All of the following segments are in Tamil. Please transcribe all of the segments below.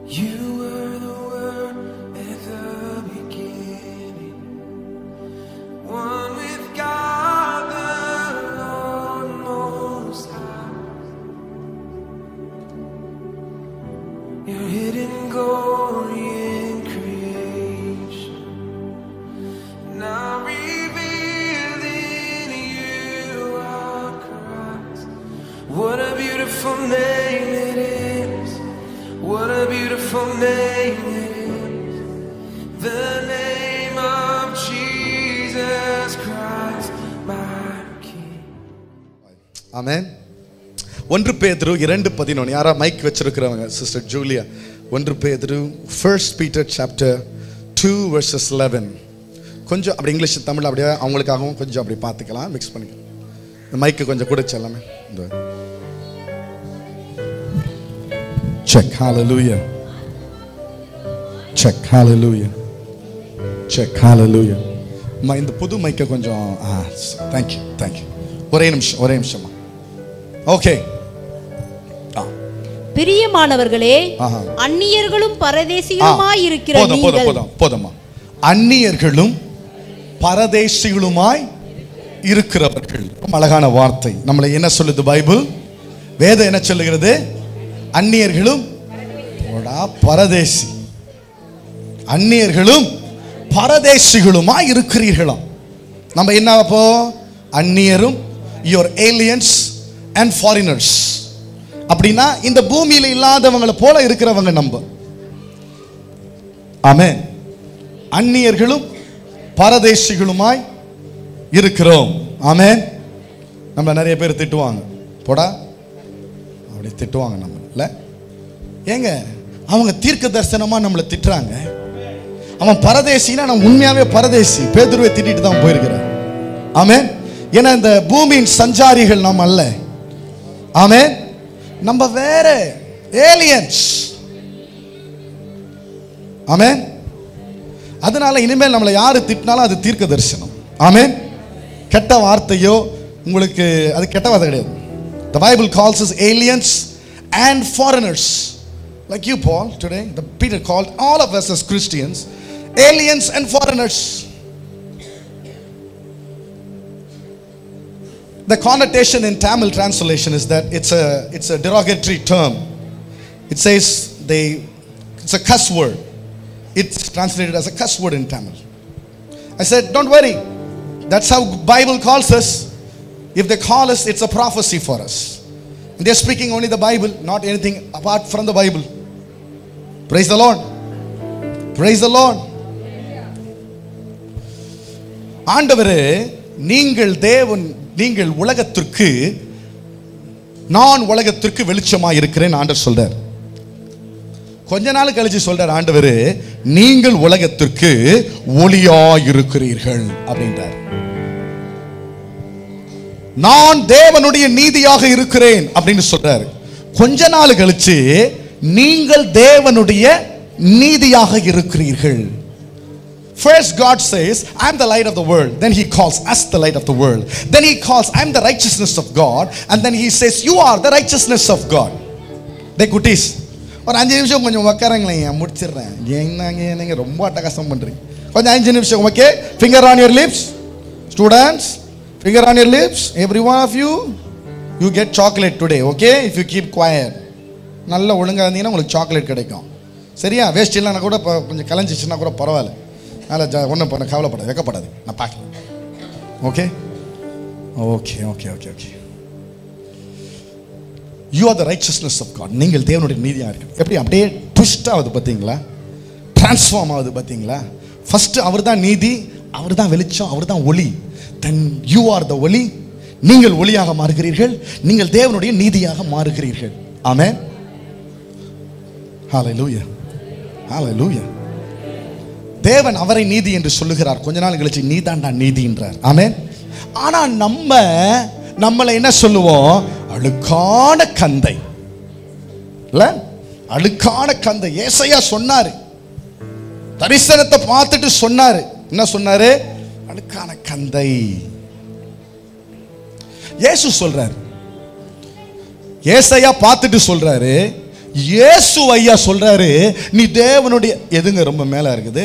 You were the Word at the beginning, one with God the Lord Most High. Your hidden glory in creation, now revealed in you are Christ. What a beautiful name it is! What a beautiful name it is! The name of Jesus Christ, my King. ஆமென் ஒன்று பேதுரு இரண்டு பதினொன்று யாரா மைக் வச்சிருக்கிறவங்க சிஸ்டர் ஜூலியா ஒன்று பேதுரு first Peter chapter two verses eleven கொஞ்சம் அப்படி இங்கிலீஷ் தமிழ் அப்படியே அவங்களுக்காகவும் கொஞ்சம் அப்படி பார்த்துக்கலாம் மிக்ஸ் பண்ணிக்கலாம் இந்த மைக்கு கொஞ்சம் கூட எல்லாமே இந்த செக் ஹalleluya செக் ஹalleluya செக் ஹalleluya அம்மா இந்த புது மைக்கை கொஞ்சம் ஆ தேங்க்யூ தேங்க்யூ ஒரே நிமிஷம் ஒரே நிமிஷமா ஓகே ஆ பிரியமானவர்களே ஆஹா. அந்நியர்களும் ஆ, பரதேசிகளுமாய் இருக்கிற போதும் போதும் நீங்கள் போதும் போதும்மா அந்நியர்களும் பரதேசிகளுமாய் இருக்கிறவர்கள் ரொம்ப அழகான வார்த்தை நம்மளை என்ன சொல்லுது பைபிள் வேதம் என்ன சொல்லுகிறது அந்நியர்களும் போடா பரதேசி அந்நியர்களும் பரதேசிகளுமாய் இருக்கிறீர்களாம் நம்ம என்ன அப்போ அந்நியரும் யுவர் ஏலியன்ஸ் அண்ட் ஃபாரினர்ஸ் அப்படின்னா இந்த பூமியில இல்லாதவங்களை போல இருக்கிறவங்க நம்ம ஆமென் அந்நியர்களும் பரதேசிகளுமாய் இருக்கிறோம் ஆமென் நம்ம நிறைய பேர் திட்டுவாங்க போடா அப்படி திட்டுவாங்க நம்ம இல்ல ஏங்க அவங்க தீர்க்க தரிசனமா நம்மளை திட்டுறாங்க அவன் பரதேசினா நான் உண்மையாவே பரதேசி பேதுருவை திட்டிட்டு தான் போயிருக்கிறேன் ஆமென் ஏன்னா இந்த பூமியின் சஞ்சாரிகள் நாம் அல்ல ஆமென் நம்ம வேற ஏலியன்ஸ் ஆமென் அதனால இனிமேல் நம்மளை யாரு திட்டினாலும் அது தீர்க்க தரிசனம் ஆமென் கெட்ட வார்த்தையோ உங்களுக்கு அது கெட்ட வார்த்தை கிடையாது the bible calls us aliens and foreigners like you paul today the peter called all of us as christians aliens and foreigners the connotation in tamil translation is that it's a it's a derogatory term it says they it's a cuss word it's translated as a cuss word in tamil i said don't worry that's how bible calls us if they call us it's a prophecy for us and they're speaking only the bible not anything apart from the bible praise the lord praise the lord ஆண்டவரே நீங்கள் தேவன் நீங்கள் உலகத்திற்கு நான் உலகத்திற்கு வெளிச்சமாக இருக்கிறேன் ஆண்டவர் சொல்றார் கொஞ்ச நாள் கழிச்சு சொல்றார் ஆண்டவர் நீங்கள் உலகத்திற்கு ஒளியாய் இருக்கிறீர்கள் அப்படின்றார் நான் தேவனுடைய நீதியாக இருக்கிறேன் அப்படின்னு சொல்றாரு கொஞ்ச நாள் கழிச்சு நீங்கள் தேவனுடைய நீதியாக இருக்கிறீர்கள் First, God says, I'm the light of the world. Then He calls us the light of the world. Then He calls, I'm the righteousness of God. And then He says, You are the righteousness of God. டே குட்டீஸ் ஒரு அஞ்சு நிமிஷம் கொஞ்சம் உட்காரங்களேன் முடிச்சிடுறேன் என்னங்க நீங்க ரொம்ப அட்டகாசம் பண்றீங்க கொஞ்சம் அஞ்சு நிமிஷம் okay finger on your lips students finger on your lips every one of you you get chocolate today okay if you keep quiet நல்ல ஒழுங்காக இருந்தீங்கன்னா உங்களுக்கு சாக்லேட் கிடைக்கும் சரியா வேஸ்ட் இல்லைன்னா கூட இப்போ கொஞ்சம் கலைஞ்சிச்சுன்னா கூட பரவாயில்ல அதனால் ஜா ஒன்றும் பண்ண கவலைப்படாது வெக்கப்படாது நான் பார்க்கலாம் okay okay okay okay okay you are the righteousness of God நீங்கள் தேவனுடைய நீதியாக இருக்கு எப்படி அப்படியே ட்விஸ்ட் ஆகுது பார்த்தீங்களா டிரான்ஸ்ஃபார்ம் ஆகுது பார்த்தீங்களா ஃபர்ஸ்ட் அவர் தான் நீதி அவர் தான் வெளிச்சம் அவர் தான் ஒளி தென் யூ ஆர் த ஒளி நீங்கள் ஒளியாக மாறுகிறீர்கள் நீங்கள் தேவனுடைய நீதியாக மாறுகிறீர்கள் ஆமென் ஹalleluya ஹalleluya தேவன் அவரை நீதி என்று சொல்லுகிறார் கொஞ்ச நாள் கழிச்சு நீதாண்டா நீதி என்றார் ஆமென் ஆனா நம்ம நம்மளை என்ன சொல்லுவோம் அழுக்கான கந்தை இல்ல அழுக்கான கந்தை ஏசையா சொன்னாரு தரிசனத்தை பார்த்துட்டு சொன்னாரு என்ன சொன்னாரு அழுக்கான கந்தை இயேசு சொல்றாரு ஏசையா பார்த்துட்டு சொல்றாரு இயேசு ஐயா சொல்றாரு நீ தேவனுடைய எதுங்க ரொம்ப மேல இருக்குது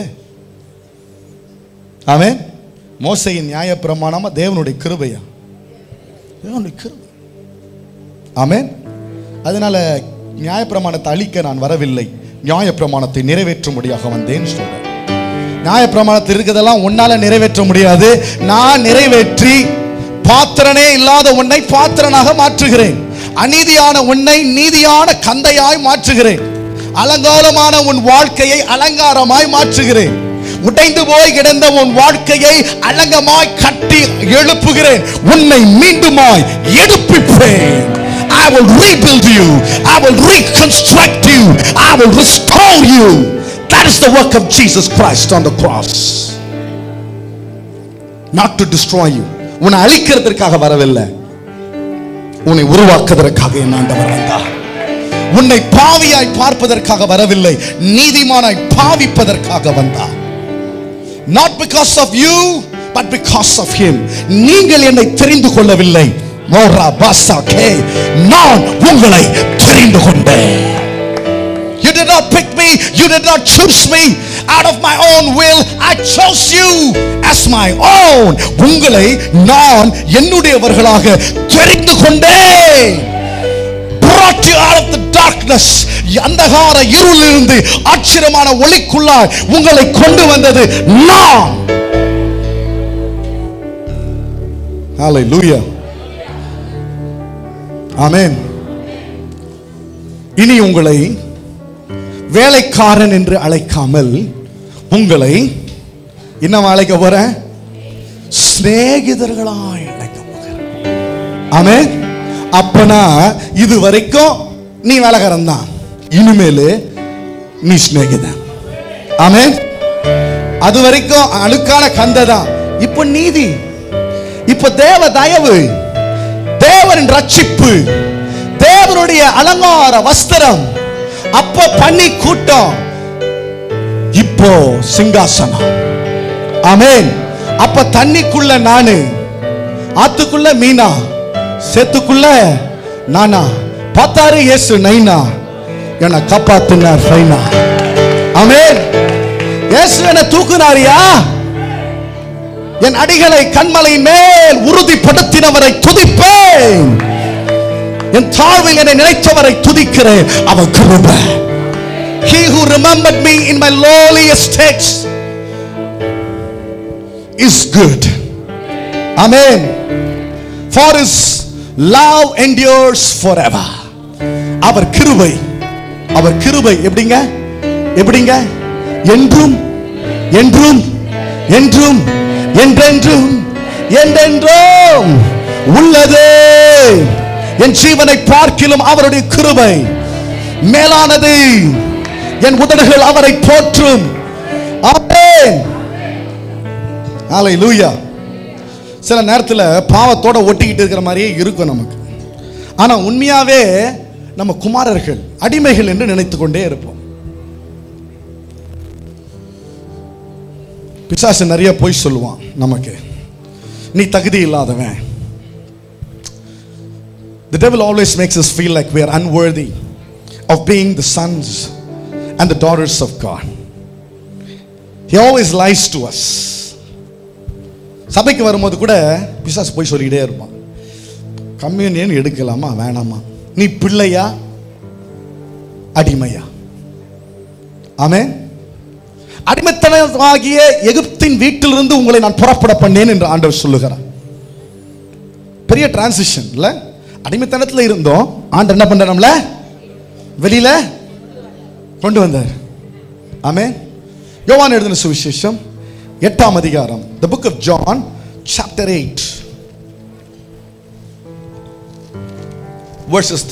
அவன் மோசையின் நியாயப்பிரமாணமா தேவனுடைய கிருபையா தேவனுடைய கிருபை ஆமென் அதனால நியாயப்பிரமாணத்தை அழிக்க நான் வரவில்லை நியாயப்பிரமாணத்தை நிறைவேற்றும்படியாக வந்தேன் சொல்றேன் நியாயப்பிரமாணத்தில் இருக்கிறதெல்லாம் உன்னால நிறைவேற்ற முடியாது நான் நிறைவேற்றி பாத்திரனே இல்லாத உன்னை பாத்திரனாக மாற்றுகிறேன் அநீதியான உன்னை நீதியான கந்தையாய் மாற்றுகிறேன் அலங்காரமான உன் வாழ்க்கையை அலங்காரமாய் மாற்றுகிறேன் உடைந்து போய் கிடந்த உன் வாழ்க்கையை அலங்கமாய் கட்டி எழுப்புகிறேன் உன்னை மீண்டுமாய் எடுப்பிப்பேன் I will rebuild you. I will reconstruct you. I will restore you. That is the work of Jesus Christ on the cross. Not to destroy you. உன்னை அழிக்கிறதற்காக வரவில்லை உன்னை உருவாக்குவதற்காக என் ஆண்டவர் வந்தார் உன்னை பாவியாய் பார்ப்பதற்காக வரவில்லை நீதிமானாய் பாவிப்பதற்காக வந்தார் not because of you but because of him நீங்கள் என்னை தெரிந்து கொள்ளவில்லை மோரா பாசா கே நான் உங்களை தெரிந்து கொண்டேன் You did not pick me. You did not choose me out of my own will. I chose you as my own. உங்களை நான் என்னுடையவர்களாக தெரிந்து கொண்டேன் brought you out of the darkness அந்தகார இருளிலிருந்து ஆச்சரியமான ஒளிக்குள்ளாய் உங்களை கொண்டு வந்தது நான் Hallelujah. ஆமென் இனி உங்களை வேலைக்காரன் என்று அழைக்காமல் உங்களை என்ன அழைக்க போறேன் சிநேகிதர்களாய் அழைக்க போகிறேன் ஆமென் அப்பனா இது வரைக்கும் நீ வேலைக்காரன் தான் இனிமேல் நீ சிநேகிதன் ஆமென் அது வரைக்கும் அழுக்கான கந்தை தான் இப்போ நீதி இப்போ தேவ தயவு தேவனின் ரட்சிப்பு தேவனுடைய அலங்கார வஸ்திரம் அப்ப பண்ணி கூட்டம் இப்போ சிங்காசனம் ஆமென் அப்ப தண்ணிக்குள்ள நானு ஆத்துக்குள்ள மீனா சேத்துக்குள்ள நானா பார்த்தாரு இயேசு நைனா என்னை காப்பாத்தினார் ஃபைனா ஆமென் இயேசு என்னை தூக்குனாரியா என் அடிகளை கண்மலையின் மேல் உறுதிப்படுத்தினவரை துதிப்பேன் என் தாழ்வில் என்னை நினைத்தவரை துதிக்கிறேன் அவர் கிருபை He who remembered me in my lowliest state is good. Amen. For his love endures forever. அவர் கிருபை அவர் கிருபை எப்படிங்க எப்படிங்க என்றும் என்றும் என்றும் என்றென்றும் என்றென்றும் உள்ளது என் ஜீவனை பார்க்கிலும் அவருடைய கிருபை மேலானது என் உதடுகள் அவரை போற்றும் ஆமென் ஹalleluya சில நேரத்தில் பாவத்தோட ஒட்டிக்கிட்டு இருக்கிற மாதிரியே இருக்கும் நமக்கு ஆனா உண்மையாவே நம்ம குமாரர்கள் அடிமைகள் என்று நினைத்து கொண்டே இருப்போம் பிசாசு நிறைய பொய் சொல்லுவான் நமக்கு நீ தகுதி இல்லாதவன் The devil always makes us feel like we are unworthy of being the sons and the daughters of God. He always lies to us. சபைக்கு வரும்போது கூட பிசாசு போய் சொல்லிக்கிட்டே இருப்பான் கம்யூனியன் எடுக்கலாமா வேணாமா நீ பிள்ளையா அடிமையா ஆமென் அடிமைத்தனமாகிய எகிப்தின் வீட்டிலிருந்து உங்களை நான் புறப்பட பண்ணேன் என்று ஆண்டவர் சொல்லுகிறார் பெரிய டிரான்சிஷன் இல்ல அடிமைத்தனத்தில் இருந்தோம் ஆண்டவர் என்ன பண்ற நம்மள வெளியில கொண்டு வந்தார் ஆமென் யோவான் எழுதின சுவிசேஷம் எட்டாம் அதிகாரம் the book of john chapter 8 verses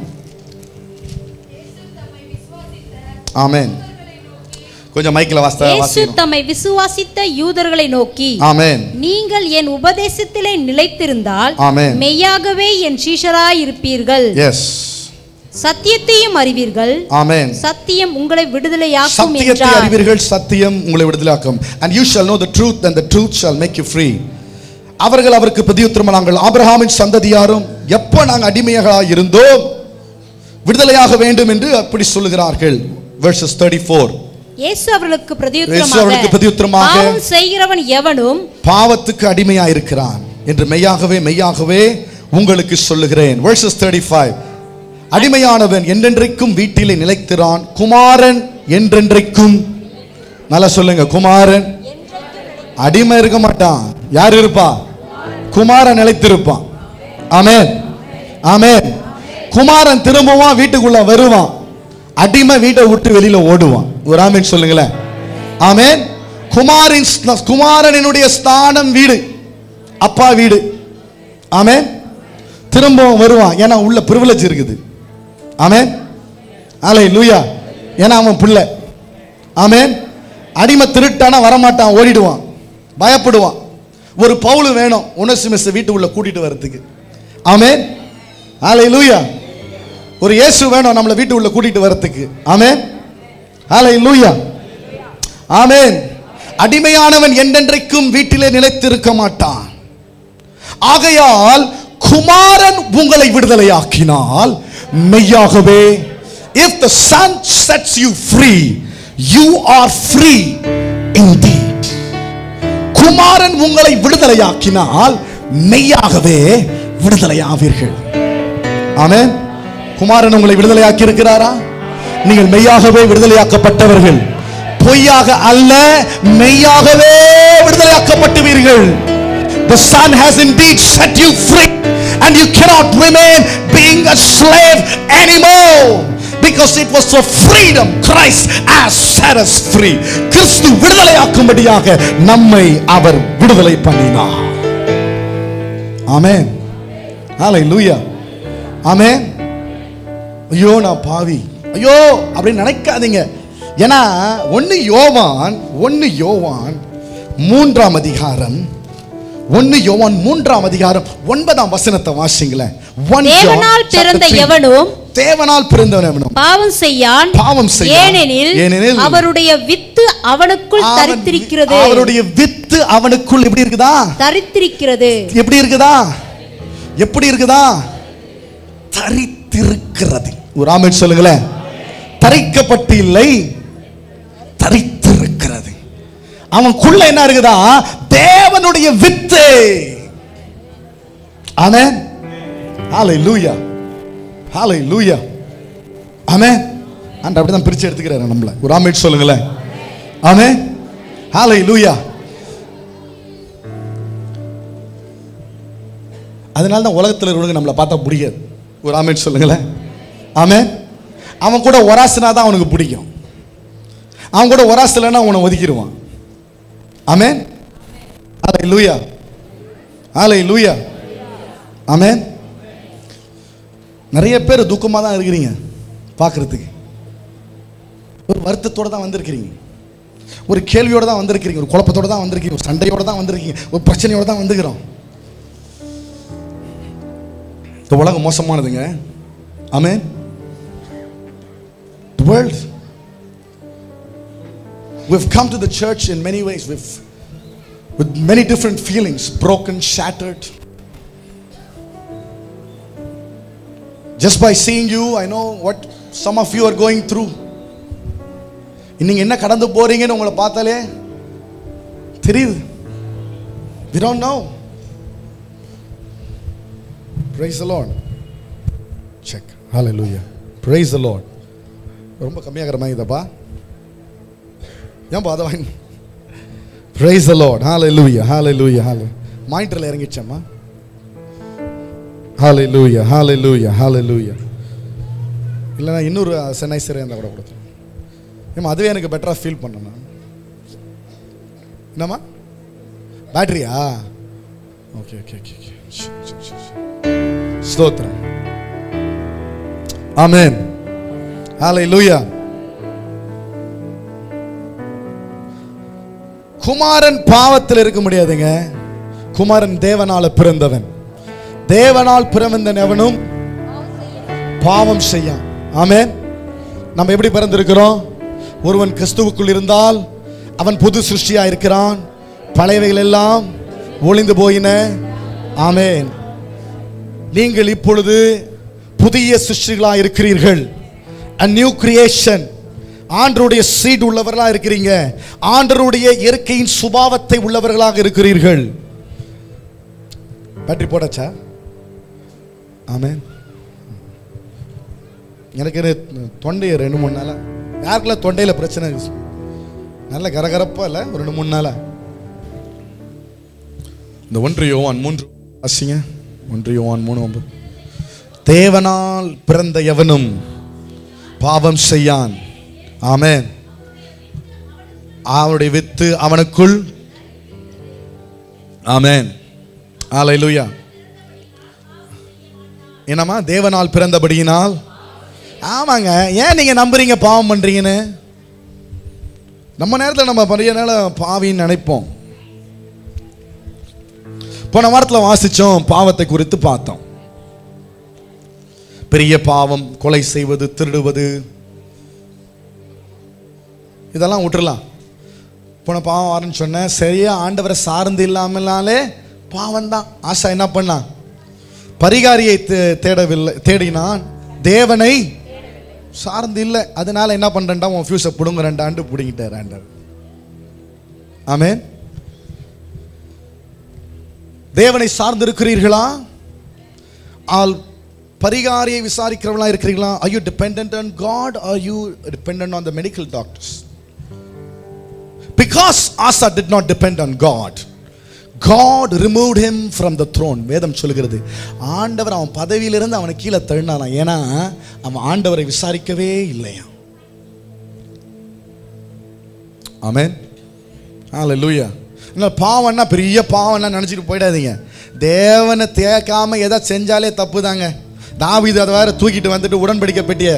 31 ஆமென் கொஞ்சம் மைக்கில் வாஸ்த இயேசு வாசிக்கணும் தம்மை விசுவாசித்த யூதர்களை நோக்கி ஆமென் நீங்கள் என் உபதேசத்திலே நிலைத்திருந்தால் ஆமென். மெய்யாகவே என் சீஷராய் இருப்பீர்கள் எஸ் சத்தியத்தையும் அறிவீர்கள் ஆமென் சத்தியம் உங்களை விடுதலையாக்கும் சத்தியத்தை என்றார் அறிவீர்கள் சத்தியம் உங்களை விடுதலாக்கும் and you shall know the truth and the truth shall make you free அவர்கள் அவருக்கு பிரதியுத்தரமா நாங்கள் ஆபிரகாமின் சந்ததியாரும் எப்போ நாங்கள் அடிமையாக இருந்தோம் விடுதலையாக வேண்டும் என்று அப்படி சொல்லுகிறார்கள் verses 34 இயேசு அவர்களுக்கு இயேசு அவர்களுக்கு பிரதியுத்தரமாக, பிரதியுத்தரமாக பாவம் செய்கிறவன் எவனும் பாவத்துக்கு அடிமையாயிருக்கிறான் என்று மெய்யாகவே மெய்யாகவே உங்களுக்கு சொல்லுகிறேன் verses 35 அடிமையானவன் என்றென்றைக்கும் வீட்டிலே நிலைத்திரான் குமாரன் என்றென்றைக்கும் நல்லா சொல்லுங்க குமாரன் அடிமை இருக்க மாட்டான் யார் இருப்பா குமாரன் நிலைத்திருப்பான் ஆமென் ஆமென் குமாரன் திரும்பவும் வீட்டுக்குள்ள வருவான் அடிமை வீட்டை விட்டு வெளியில ஓடுவான் ஒரு ஆமென் சொல்லுங்களேன் ஆமென் குமாரின் ஸ்த- குமாரனினுடைய ஸ்தானம் வீடு அப்பா வீடு ஆமென் திரும்பவும் வருவான் ஏன்னா உள்ள பிரிவிலேஜ் இருக்குது ஆமென் ஆலை லூயா ஏன்னா அவன் பிள்ளை ஆமென் அடிமை திருட்டானா வரமாட்டான் ஓடிடுவான் பயப்படுவான் ஒரு பவுல் வேணும் உணர்ச்சி வீட்டுக்குள்ள கூட்டிட்டு வர்றதுக்கு ஆமென் ஆலை லூயா ஒரு இயேசு வேணும் நம்மளை வீட்டுக்குள்ள கூட்டிட்டு வர்றதுக்கு ஆமென் ஆலை லூயா ஆமென் அடிமையானவன் என்றென்றைக்கும் வீட்டிலே நிலைத்திருக்க மாட்டான் ஆகையால் குமாரன் உங்களை விடுதலையாக்கினால் மெய்யாகவே if the son sets you free you are free indeed குமாரன் உங்களை விடுதலையாக்கினால் மெய்யாகவே விடுதலையாவீர்கள் ஆமென் குமாரன் உங்களை விடுதலையாக்கி இருக்கிறாரா நீங்கள் மெய்யாகவே விடுதலையாக்கப்பட்டவர்கள் பொய்யாக அல்ல மெய்யாகவே விடுதலையாக்கப்பட்டுவீர்கள் The Son has indeed set you free and you cannot remain being a slave anymore because it was for freedom Christ has set us free கிறிஸ்து விடுதலையாக்கும்படியாக நம்மை அவர் விடுதலை பண்ணினார் ஆமென் ஹalleluya ஆமென் ஐயோ நான் பாவி ஐயோ அப்படின்னு நினைக்காதீங்க ஏன்னா ஒன்னு யோவான் ஒன்னு யோவான் மூன்றாம் அதிகாரம் ஒன்னு யோவான் மூன்றாம் அதிகாரம் ஒன்பதாம் வசனத்தை வாசிங்களேன் One John தேவனால் chapter பிறந்த three. எவனும் தேவனால் பிறந்தவன் எவனும் பாவம் செய்யான் பாவம் செய்யான். ஏனெனில் ஏனெனில் அவருடைய வித்து அவனுக்குள் அவன் தரித்திருக்கிறது அவருடைய வித்து அவனுக்குள் எப்படி இருக்குதா தரித்திருக்கிறது எப்படி இருக்குதா எப்படி இருக்குதா தரித்திருக்கிறது ஒரு ஆமென் சொல்லுங்களேன் தரிக்கப்பட்டு இல்லை தரித்திருக்கிறது அவனுக்குள்ள என்ன இருக்குதா தேவனுடைய வித்து ஆமென் ஹalleluya ஹalleluya ஆமென் ஆண்டவர் அப்படிதான் பிரிச்சு எடுத்துக்கிறாரு நம்மள ஒரு ஆமென் சொல்லுங்களேன் ஆமென் ஹalleluya அதனால தான் உலகத்தில் இருக்கிறவங்க நம்மளை பார்த்தா பிடிக்காது ஒரு ஆமேன் சொல்லுங்களேன் ஆமென் அவன் கூட ஒராசுனா தான் அவனுக்கு பிடிக்கும் அவன் கூட ஒராசலைன்னா அவனை ஒதுக்கிடுவான் ஆமென் ஆலை லூயா ஆலை லூயா ஆமென் நிறைய பேர் துக்கமாக தான் இருக்கிறீங்க பார்க்கறதுக்கு ஒரு வருத்தத்தோட தான் வந்திருக்கிறீங்க ஒரு கேள்வியோட தான் வந்திருக்கிறீங்க ஒரு குழப்பத்தோட தான் வந்திருக்கீங்க ஒரு சண்டையோட தான் வந்திருக்கீங்க ஒரு பிரச்சனையோட தான் வந்துக்கிறோம் இந்த உலகம் மோசமானதுங்க ஆமென் the world we've come to the church in many ways with with many different feelings broken shattered just by seeing you i know what some of you are going through நீங்க என்ன கடந்து போறீங்கன்னு உங்களை பார்த்தாலே தெரியுது we don't know praise the lord check hallelujah praise the lord ரொம்ப கம்மியாகிற மாதிரி இதப்பா ஏன்பா அதை வாங்கி praise the lord hallelujah hallelujah hallelujah மானிட்டரில் இறங்கிச்சம்மா hallelujah hallelujah hallelujah இல்லைனா இன்னொரு சென்னைசரே இருந்தால் கூட கொடுத்துருவோம் ஏமா அதுவே எனக்கு பெட்டராக ஃபீல் பண்ணேன் நான் என்னம்மா பேட்டரியா ஓகே ஓகே ஓகே ஓகே ஸ்தோத்திரம் ஆமென் ஹalleluya குமாரன் பாவத்தில் இருக்க முடியாதுங்க குமாரன் தேவனால பிறந்தவன் தேவனால் பிறந்தவன் எவனும் பாவம் செய்யான் ஆமென் நம்ம எப்படி பிறந்திருக்கிறோம் ஒருவன் கிறிஸ்துவுக்குள் இருந்தால் அவன் புது சிருஷ்டியா இருக்கிறான் பழையவைகள் எல்லாம் ஒளிந்து போயின ஆமென் நீங்கள் இப்பொழுது புதிய சிருஷ்டிகளா இருக்கிறீர்கள் a நியூ கிரியேஷன் ஆண்டருடைய சீட் உள்ளவர்களா இருக்கிறீங்க ஆண்டருடைய இயற்கையின் சுபாவத்தை உள்ளவர்களாக இருக்கிறீர்கள் பேட்டரி போடாச்சா ஆமென் எனக்கு இது தொண்டையை ரெண்டு மூணு நாளா யாருக்கெல்லாம் தொண்டையில் பிரச்சனை இருக்கு? நல்ல கரகரப்பா இல்லை ஒரு ரெண்டு மூணு நாளா இந்த ஒன்று யோவான் மூன்று வாசிங்க ஒன்று யோவான் மூணு ஒன்பது தேவனால் பிறந்த எவனும் பாவம் செய்யான் ஆமென் அவனுடைய வித்து அவனுக்குள் ஆமென் ஹalleluya என்னம்மா தேவனால் பிறந்தபடியினால் ஆமாங்க ஏன் நீங்க நம்புறீங்க பாவம் பண்றீங்கன்னு நம்ம நேரத்தில் நம்ம பெரிய நாள பாவின்னு நினைப்போம் போன வாரத்தில் வாசிச்சோம் பாவத்தை குறித்து பார்த்தோம் பெரிய பாவம் கொலை செய்வது திருடுவது இதெல்லாம் விட்டுறலாம் போன பாவம் வாரன்னு சொன்னேன் சரியா ஆண்டவரை சார்ந்து இல்லாமலாலே பாவம் தான் ஆசா என்ன பண்ணான் பரிகாரியை தே- தேடவில்லை தேடினான் தேவனை சார்ந்து இல்லை அதனால என்ன பண்றேன்டா உன் ஃபியூஸை பிடுங்க ரெண்டு ஆண்டு பிடுங்கிட்டார் ஆண்டவர் ஆமென் தேவனை சார்ந்து இருக்கிறீர்களா ஆல் பரிகாரியை விசாரிக்கிறவங்களா இருக்கிறீங்களா are you dependent on god or you dependent on the medical doctors because asa did not depend on god god removed him from the throne வேதம் சொல்லுகிறது ஆண்டவர் அவன் பதவியிலிருந்து அவனை கீழே தள்ளினாராம் ஏன்னா அவன் ஆண்டவரை விசாரிக்கவே இல்லையா ஆமென் ஹalleluya இல்லை பாவம்னா பெரிய பாவம்னா நினச்சிட்டு போயிடாதீங்க தேவனை தேக்காம எதை செஞ்சாலே தப்பு தாங்க தாவீது அதை வேற தூக்கிட்டு வந்துட்டு உடன்படிக்கை பெட்டிய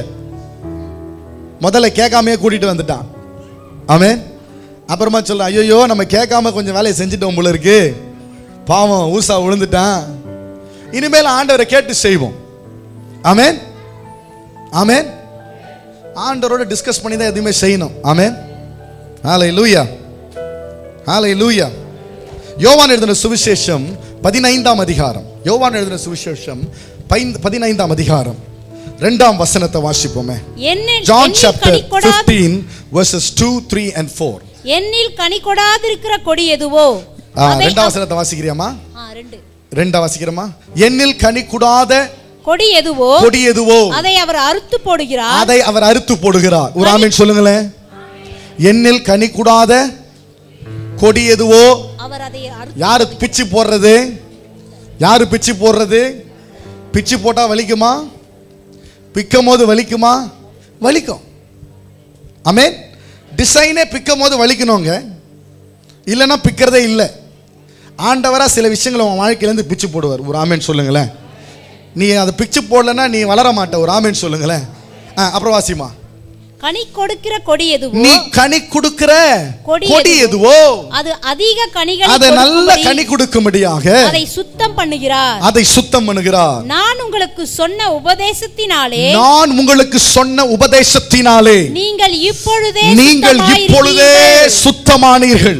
முதல்ல கேட்காமையே கூட்டிட்டு வந்துட்டான் ஆமென் அப்புறமா சொல்ல ஐயோ நம்ம கேட்காம கொஞ்சம் வேலையை செஞ்சுட்டோம் போல இருக்கு பாவம் ஊசா விழுந்துட்டான் இனிமேல் ஆண்டவரை கேட்டு செய்வோம் ஆமென் ஆமென் ஆண்டவரோட டிஸ்கஸ் பண்ணி தான் எதுவுமே செய்யணும் ஆமென் ஹாலை லூயா ஹாலை லூயா யோவான் எழுதின சுவிசேஷம் பதினைந்தாம் அதிகாரம் யோவான் எழுதின சுவிசேஷம் பைந்த- பதினைந்தாம் அதிகாரம் ரெண்டாம் வசனத்தை வாசிப்போமே என்னில் ஜான் என்னில் சாப்டர் கனி கொடாது 15 verses 2 3 and 4 என்னில் கனி கொடாதிருக்கிற கொடி எதுவோ ஆ, அதை ரெண்டாம் அவ- வசனத்தை வாசிக்கிறியாமா ஆ, ரெண்டு ரெண்டாம் வாசிக்கிறோமா என்னில் கனி கூடாத கொடி எதுவோ கொடி எதுவோ அதை அவர் அறுத்து போடுகிறார் அதை அவர் அறுத்து போடுகிறார் ஒரு ஆமீன் சொல்லுங்களேன் என்னில் கனி கூடாத கொடி எதுவோ அவர் அதை அறுத்து யாரு பிச்சு போடுறது யாரு பிச்சு போடுறது பிச்சு போட்டா வலிக்குமா பிக்கும் போது வலிக்குமா வலிக்கும் ஆமென் டிசைனே பிக்கும் போது வலிக்கணுங்க இல்லைன்னா பிக்கிறதே இல்லை ஆண்டவரா சில விஷயங்களை உன் வாழ்க்கையிலேருந்து பிச்சு போடுவார் ஒரு ஆமேன் சொல்லுங்களேன் நீ அதை பிச்சு போடலைன்னா நீ வளர மாட்ட ஒரு ஆமேன் சொல்லுங்களேன் ஆ, அப்புறம் வாசிமா கனி கொடுக்கிற கொடி எதுவோ நீ கனி கொடுக்கிற கொடி கொடி எதுவோ? எதுவோ அது அதிக கனிகளை அதை நல்ல கொடுக்கும்படி கனி கொடுக்கும்படியாக அதை சுத்தம் பண்ணுகிறார் அதை சுத்தம் பண்ணுகிறார் நான் உங்களுக்கு சொன்ன உபதேசத்தினாலே நான் உங்களுக்கு சொன்ன உபதேசத்தினாலே நீங்கள் இப்பொழுதே நீங்கள் இப்பொழுதே சுத்தமாயிருக்கிறீர்கள். சுத்தமானீர்கள்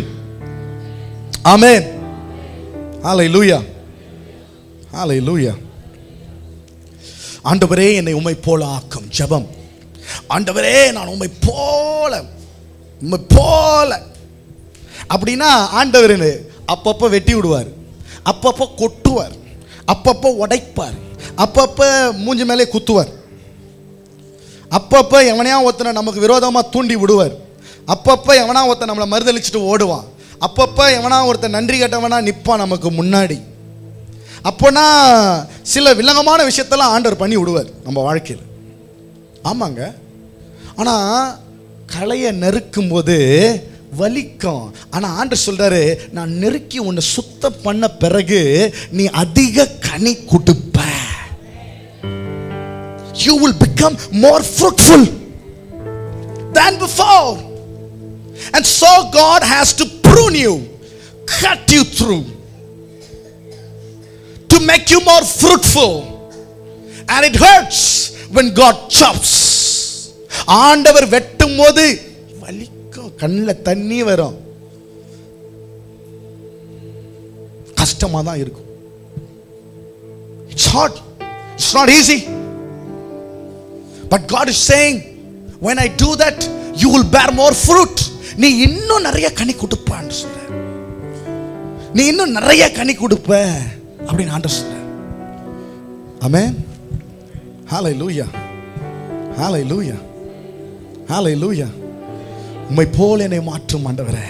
ஆமென் ஹalleluya ஹalleluya ஆண்டவரே என்னை உம்மை போல ஆக்கும் ஜெபம் ஆண்டவரே நான் உம்மை போல உம்மை போல அப்படின்னா ஆண்டவர் என்னை அப்பப்போ வெட்டி விடுவார் அப்பப்போ கொட்டுவார் அப்பப்போ உடைப்பார் அப்பப்போ மூஞ்சி மேலே குத்துவார் அப்பப்போ எவனையா ஒருத்தனை நமக்கு விரோதமாக தூண்டி விடுவார் அப்பப்போ எவனா ஒருத்தன் நம்மளை மறுதளிச்சுட்டு ஓடுவான் அப்பப்போ எவனா ஒருத்தன் நன்றி கட்டவனா நிற்பான் நமக்கு முன்னாடி அப்போனா சில வில்லங்கமான விஷயத்தெல்லாம் ஆண்டவர் பண்ணி விடுவார் நம்ம வாழ்க்கையில் ஆமாங்க ஆனால் களையை நெருக்கும் போது வலிக்கும் ஆனால் ஆண்டவர் சொல்றாரு நான் நெருக்கி உன்னை சுத்தம் பண்ண பிறகு நீ அதிக கனி கொடுப்ப you will become more fruitful than before. And so God has to prune you, cut you through, to make you more fruitful. And it hurts when God chops. ஆண்டவர் வெட்டும் போது வலிக்கும் கண்ணில் தண்ணி வரும் கஷ்டமா தான் இருக்கும் it's hard it's not easy but God is saying when i do that you will bear more fruit நீ இன்னும் நிறைய கனி கொடுப்பான்னு சொல்ற நீ இன்னும் நிறைய கனி கொடுப்ப அப்படின்னு ஆண்டவர் சொல்ற ஆமென் ஹalleluya ஹalleluya ஹalleluya உம்மை போல என்னை மாற்றும் ஆண்டவரே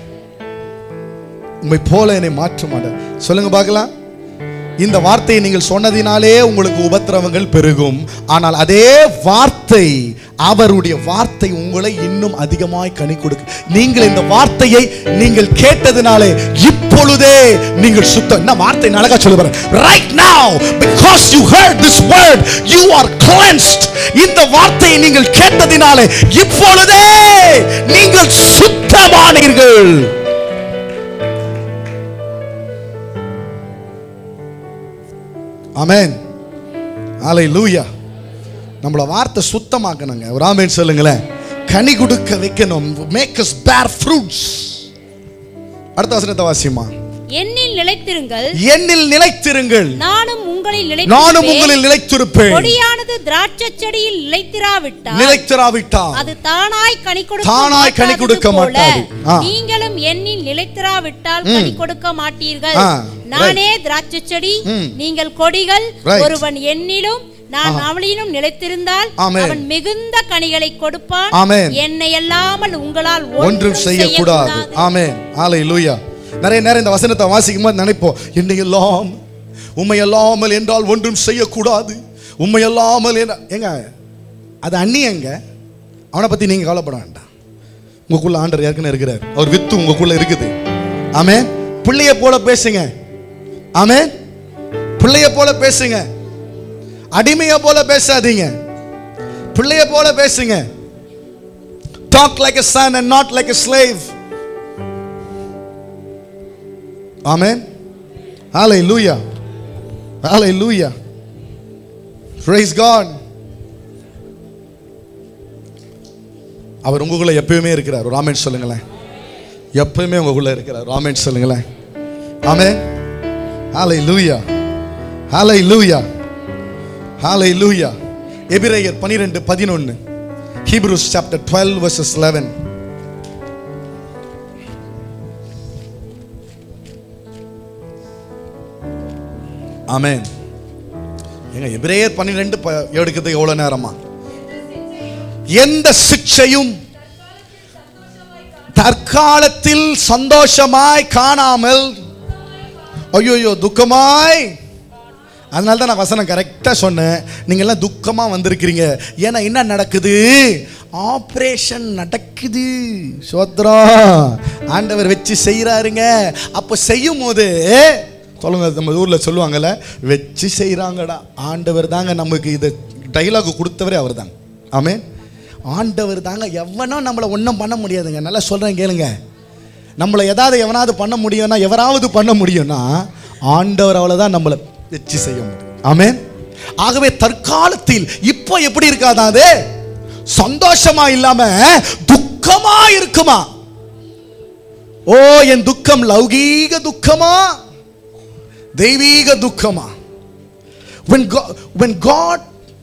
உம்மை போல என்னை மாற்றும் ஆண்டவர் சொல்லுங்க பார்க்கலாம் இந்த வார்த்தையை நீங்கள் சொன்னதினாலே உங்களுக்கு உபத்திரவங்கள் பெருகும் ஆனால் அதே வார்த்தை அவருடைய வார்த்தை உங்களை இன்னும் அதிகமாய் கனி கொடுக்கும் நீங்கள் இந்த வார்த்தையை நீங்கள் கேட்டதினாலே இப்பொழுதே நீங்கள் சுத்தம் என்ன வார்த்தை நான் அழகா சொல்ல வரேன் right now because you heard this word you are cleansed இந்த வார்த்தையை நீங்கள் கேட்டதினாலே இப்பொழுதே நீங்கள் சுத்தமானீர்கள் ஆமென் ஆலை லூயா நம்மள வார்த்தை சுத்தமாக்கணுங்க ஒரு ஆமேன் சொல்லுங்களேன் கனி கொடுக்க வைக்கணும் மேக் us bear fruits அடுத்த வசனத்தை வாசியமா என்னில் நிலைத்திருங்கள் என்னில் நிலைத்திருங்கள் நானும் உங்களில் நானும் நிலைத்திருப்பேன் உங்களில் நிலைத்திருப்பேன் கொடியானது திராட்சை செடியில் நிலைத்திராவிட்டால் நிலைத்திராவிட்டால் அது தானாய் கனி கொடுக்க தானாய் கனி மாட்டாதது கொடுக்க போல, மாட்டாது. ஆ. நீங்களும் என்னில் நிலைத்திராவிட்டால் கனி கொடுக்க மாட்டீர்கள் ஆ, நானே திராட்சை செடி ம். நீங்கள் கொடிகள் Right. ஒருவன் என்னிலும் நான் அவளிலும் நிலைத்திருந்தால் Amen. அவன் மிகுந்த கனிகளை கொடுப்பான் Amen. என்னை அல்லாமல் உங்களால் ஒன்றும் செய்யக்கூடாது ஆமென் ஆலை லூயா நிறைய நேரம் இந்த வசனத்தை வாசிக்கும் போது நினைப்போம் என்னை எல்லாம் உண்மை அல்லாமல் என்றால் ஒன்றும் செய்யக்கூடாது உண்மை அல்லாமல் என்ன ஏங்க அது அந்நியங்க அவனை பத்தி நீங்க கவலைப்பட வேண்டாம் உங்களுக்குள்ள ஆண்டர் ஏற்கனவே இருக்கிறார் அவர் வித்து உங்களுக்குள்ள இருக்குது ஆமே பிள்ளைய போல பேசுங்க ஆமே பிள்ளைய போல பேசுங்க அடிமைய போல பேசாதீங்க பிள்ளைய போல பேசுங்க talk like a son and not like a slave. Amen. Hallelujah. Hallelujah. Praise God. அவர் உங்களுக்குள்ள எப்பயுமே இருக்கிறார் ஒரு ஆமென் சொல்லுங்களேன் எப்பயுமே உங்களுக்குள்ள இருக்கிறார் ஒரு ஆமென் சொல்லுங்களேன் ஆமென் ஹalleluya ஹalleluya ஹalleluya எபிரேயர் 12 11 Hebrews chapter 12 verses 11 ஆமென் எங்க எபிரேயர் 12 ப- எடுக்கிறதுக்கு எவ்வளவு நேரமா எந்த சிக்ஷையும் தற்காலத்தில் சந்தோஷமாய் காணாமல் ஐயோ துக்கமாய் அதனால தான் நான் வசனம் கரெக்டாக சொன்னேன் நீங்கள்லாம் துக்கமாக வந்திருக்கிறீங்க ஏன்னா என்ன நடக்குது ஆப்ரேஷன் நடக்குது சோத்ரா ஆண்டவர் வச்சு செய்கிறாருங்க அப்போ செய்யும் போது சொல்லுங்க நம்ம ஊரில் சொல்லுவாங்கல்ல வச்சு செய்கிறாங்கடா ஆண்டவர் தாங்க நமக்கு இதை டைலாக் கொடுத்தவரே அவர் தாங்க ஆமே ஆண்டவர் தாங்க எவனோ நம்மளை ஒன்றும் பண்ண முடியாதுங்க நல்லா சொல்கிறேன் கேளுங்க நம்மளை எதாவது எவனாவது பண்ண முடியும்னா எவராவது பண்ண முடியும்னா ஆண்டவர் அவ்வளோதான் நம்மளை வச்சு செய்ய முடியும் ஆமென் ஆகவே தற்காலத்தில் இப்போ எப்படி இருக்காதான் அது சந்தோஷமா இல்லாம துக்கமா இருக்குமா ஓ என் துக்கம் லௌகீக துக்கமா தெய்வீக துக்கமா when God, when God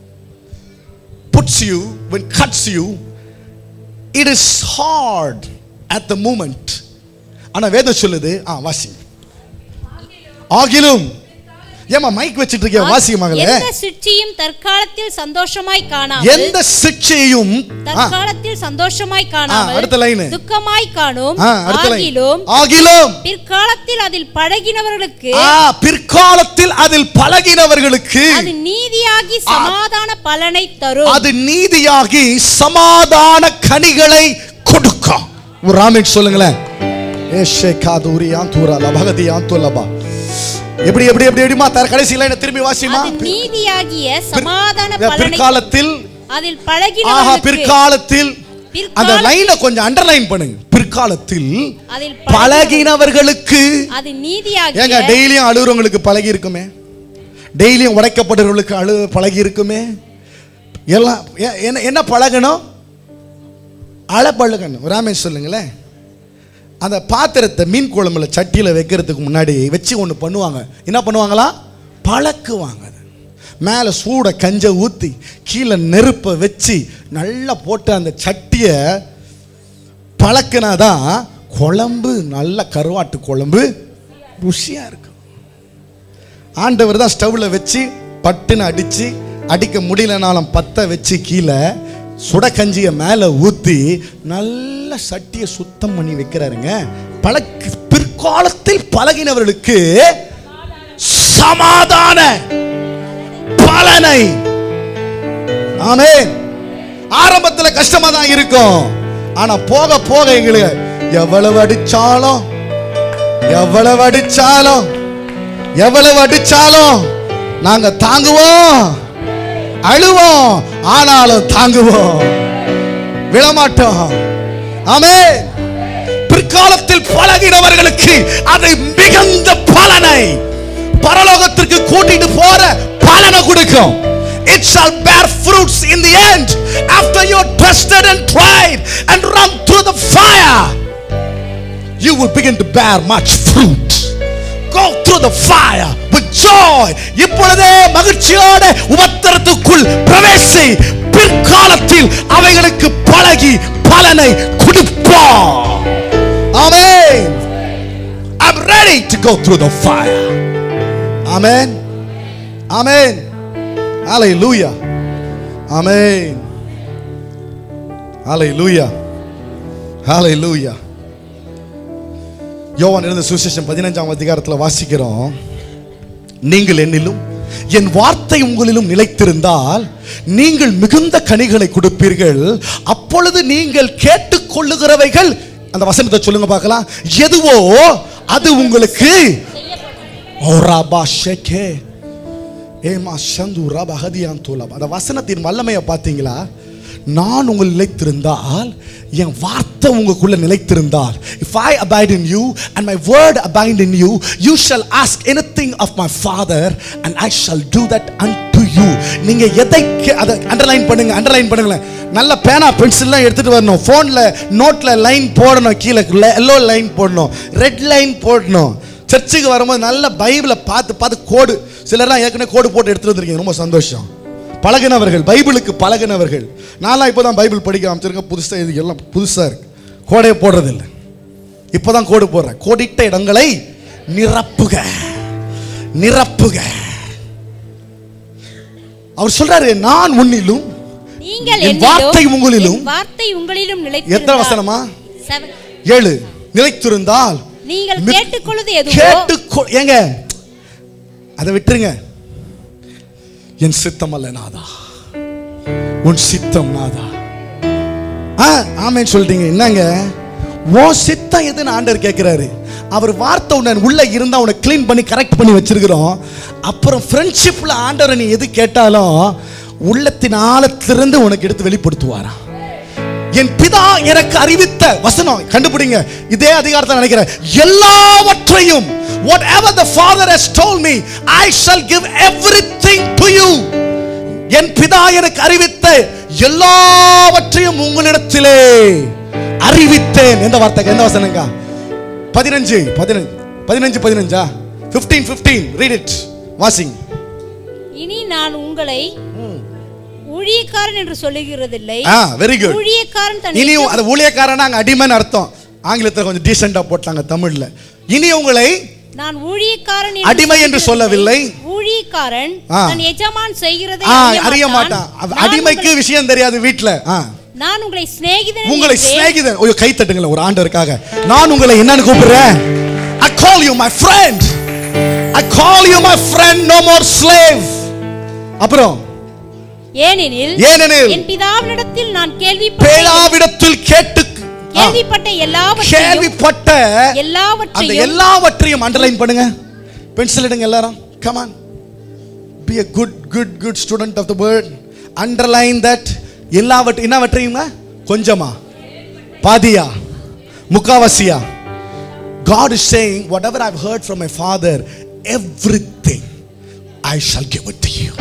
puts you when cuts you it is hard at the moment ஆனா வேதம் சொல்லுது ஆ வாசி ஆகிலும் ஏமா மைக் வச்சிட்டு இருக்கிய வாசி மகளே எந்த சிற்சியும் தற்காலத்தில் சந்தோஷமாய் காணாமல் எந்த சிக்ஷையும் ஆ, தற்காலத்தில் சந்தோஷமாய் ஆ, காணாமல் அடுத்த லைன் துக்கமாய் காணும் ஆ, அடுத்த line. ஆகிலும் ஆகிலும் பிற்காலத்தில் அதில் பழகினவர்களுக்கு ஆ, பிற்காலத்தில் அதில் பழகினவர்களுக்கு அது நீதியாகி சமாதான பலனை தரும் அது நீதியாகி சமாதான கனிகளை கொடுக்கும் ஒரு ராமேட் சொல்லுங்களேன் ஏஷே காதூரி ஆந்தூரா லபகதி ஆந்துலபா எப்படி எப்படி எப்படி எப்படிமா தர கடைசியில என்ன திரும்பி வாசிமா அது நீதியாகிய சமாதான பலனை பிற்காலத்தில் அதில் ஆஹா பழகினவர்களுக்கு பிற்காலத்தில் பிற்கால- அந்த லைனை கொஞ்சம் அண்டர்லைன் பண்ணுங்க பிற்காலத்தில் அதில் பழகினவர்களுக்கு அது நீதியாகிய ஏங்க டெய்லியும் அழுகுறவங்களுக்கு பழகி இருக்குமே டெய்லியும் உடைக்கப்படுறவங்களுக்கு அழு பழகி இருக்குமே எல்லாம் ஏ- என்ன என்ன பழகணும் அழ பழகணும் ராமேஷ் சொல்லுங்களேன் அந்த பாத்திரத்தை மீன் குழம்புல சட்டியில் வைக்கிறதுக்கு முன்னாடி வச்சு ஒன்று பண்ணுவாங்க என்ன பண்ணுவாங்களா பழக்குவாங்க அதை. மேலே சூட கஞ்சை ஊற்றி கீழே நெருப்பை வச்சு நல்லா போட்டு அந்த சட்டியை பழக்கினாதான் குழம்பு நல்ல கருவாட்டு குழம்பு ருசியாக இருக்கும் ஆண்டவர் தான் ஸ்டவ்வில் வச்சு பட்டுன்னு அடித்து அடிக்க முடியலனாலும் பற்ற வச்சு கீழே சுடக்கஞ்சியை மேலே ஊற்றி நல்ல சட்டியை சுத்தம் பண்ணி வைக்கிறாருங்க பழக்கு பிற்காலத்தில் பழகினவர்களுக்கு சமாதான பலனை ஆமென் ஆரம்பத்துல கஷ்டமா தான் இருக்கும் ஆனா போக போக எங்களுக்கு எவ்வளவு அடிச்சாலும் எவ்வளவு அடிச்சாலும் எவ்வளவு அடிச்சாலும் நாங்க தாங்குவோம் அழுவோம் ஆனாலும் தாங்குவோம் விழமாட்டோம் ஆமே பிற்காலத்தில் பழகினவர்களுக்கு அது மிகுந்த பலனை பரலோகத்திற்கு கூட்டிட்டு போற பலனை கொடுக்கும் It shall bear fruits in the end after you're tested and tried and run through the fire. You will begin to bear much fruit. Go through the fire with joy. இப்பொழுதே மகிழ்ச்சியோட உபத்திரத்துக்குள் பிரவேசி பிற்காலத்தில் அவைகளுக்கு பழகி பலனை கொடுப்பான் Amen. I'm ready to go through the fire. Amen. Amen. Hallelujah. Amen. Hallelujah. Hallelujah. யோவான் எழுந்த சுவிசேஷம் பதினஞ்சாம் அதிகாரத்தில் வாசிக்கிறோம் நீங்கள் என்னிலும் என் வார்த்தை உங்களிலும் நிலைத்திருந்தால் நீங்கள் மிகுந்த கனிகளை கொடுப்பீர்கள் அப்பொழுது நீங்கள் கேட்டுக்கொள்ளுகிறவைகள் அந்த வசனத்தை சொல்லுங்க பார்க்கலாம் எதுவோ அது உங்களுக்கு ஓ ராபா ஷெகே ஏமா சந்து ரப ஹதியான் தோலம் அந்த வசனத்தின் வல்லமையை பார்த்தீங்களா நான் உங்கள் நிலைத்திருந்தால் என் வார்த்தை உங்களுக்குள்ள நிலைத்திருந்தால் if I abide in you and my word abide in you you shall ask anything of my father and I shall do that unto you நீங்க எதை கே- அதை அண்டர்லைன் பண்ணுங்க அண்டர்லைன் பண்ணுங்களேன் நல்ல பேனா பென்சில்லாம் எடுத்துட்டு வரணும் ஃபோனில் நோட்டில் லைன் போடணும் கீழே எல்லோ லைன் போடணும் ரெட் லைன் போடணும் சர்ச்சுக்கு வரும்போது நல்ல பைபிளை பார்த்து பார்த்து கோடு சிலர்லாம் ஏற்கனவே கோடு போட்டு எடுத்துட்டு வந்திருக்கீங்க ரொம்ப சந்தோஷம் பழகினவர்கள் பைபிளுக்கு பழகினவர்கள் நான்லாம் இப்போ தான் பைபிள் படிக்க ஆரம்பிச்சிருக்கேன் புதுசாக இது எல்லாம் புதுசாக இருக்கு கோடையை போடுறதில்லை இப்போ தான் கோடு போடுறேன் கோடிட்ட இடங்களை நிரப்புக நிரப்புக அவர் சொல்றாரு நான் உன்னிலும் நீங்கள் என் என்னிலும், வார்த்தை உங்களிலும் என் வார்த்தை உங்களிலும் எத்தனை நிலைத்திருந்தால் வசனமா seven. ஏழு நிலைத்திருந்தால் நீங்கள் மிக்- கேட்டுக்கொள்வது எதுவோ கேட்டு ஏங்க அதை விட்டுருங்க என் சித்தம் அல்ல நாதா உன் சித்தம் நாதா ஆ ஆமேன்னு சொல்லிட்டீங்க என்னங்க உன் சித்தம் எதுன்னு ஆண்டவர் கேட்கிறாரு அவர் வார்த்தை உன்னை உள்ள இருந்தா உன்னை க்ளீன் பண்ணி கரெக்ட் பண்ணி வச்சிருக்கிறோம் அப்புறம் ஃப்ரெண்ட்ஷிப்ல ஆண்டவரை நீ எது கேட்டாலும் உள்ளத்தின் ஆழத்திலிருந்து உனக்கு எடுத்து வெளிப்படுத்துவாராம் என் பிதா எனக்கு அறிவித்த வசனம் கண்டுபிடிங்க இதே அதிகாரத்தை நினைக்கிறேன் எல்லாவற்றையும் whatever the father has told me i shall give everything to you என் பிதா எனக்கு அறிவித்த எல்லாவற்றையும் உங்களிடத்திலே அறிவித்தேன் எந்த வார்த்தை எந்த வசனங்க பதினஞ்சு பதினஞ்சு பதினஞ்சு பதினஞ்சா பிப்டீன் பிப்டீன் ரீட் இட் வாசிங் இனி நான் உங்களை ஊழியக்காரன் என்று சொல்லுகிறதில்லை ஆ வெரி குட் ஊழியக்காரன் தன் இனி எஜமா- அது ஊழியக்காரனா அங்க அடிமைன்னு அர்த்தம் ஆங்கிலத்துல கொஞ்சம் டீசெண்டா போட்டாங்க தமிழ்ல இனி உங்களை நான் ஊழியக்காரன் அடிமை என்று சொல்லவில்லை. ஊழியக்காரன் ஆ. தன் எஜமான் செய்கிறதை ஆ, அறிய அறிய மாட்டான் மாட்டான். அவ- நான் அடிமைக்கு உங்களை- விஷயம் தெரியாது வீட்ல ஆ. நான் உங்களை சிநேகிதன் உங்களை என்றேன். சிநேகிதன் ஒரு கை தட்டுங்களேன் ஒரு ஆண்டவருக்காக நான் உங்களை என்னன்னு கூப்பிடுறேன் I call you my friend I call you my friend no more slave அப்புறம் ஏனெனில் ஏனெனில் என் பிதாவினிடத்தில் நான் கேள்விப்பட்ட பேராவிடத்தில் கேட்டு ஆ, கேள்விப்பட்ட எல்லாவற்றையும் கேள்விப்பட்ட அந்த எல்லாவற்றையும் எல்லாவற்றையும் அண்டர்லைன் பண்ணுங்க பென்சில் எடுங்க எல்லாரும் come on be a good good good student of the word underline that எல்லாவற்றையும் என்னவற்றையுங்க கொஞ்சமா பாதியா முக்காவாசியா God is saying whatever I've heard from my father everything I shall give it to you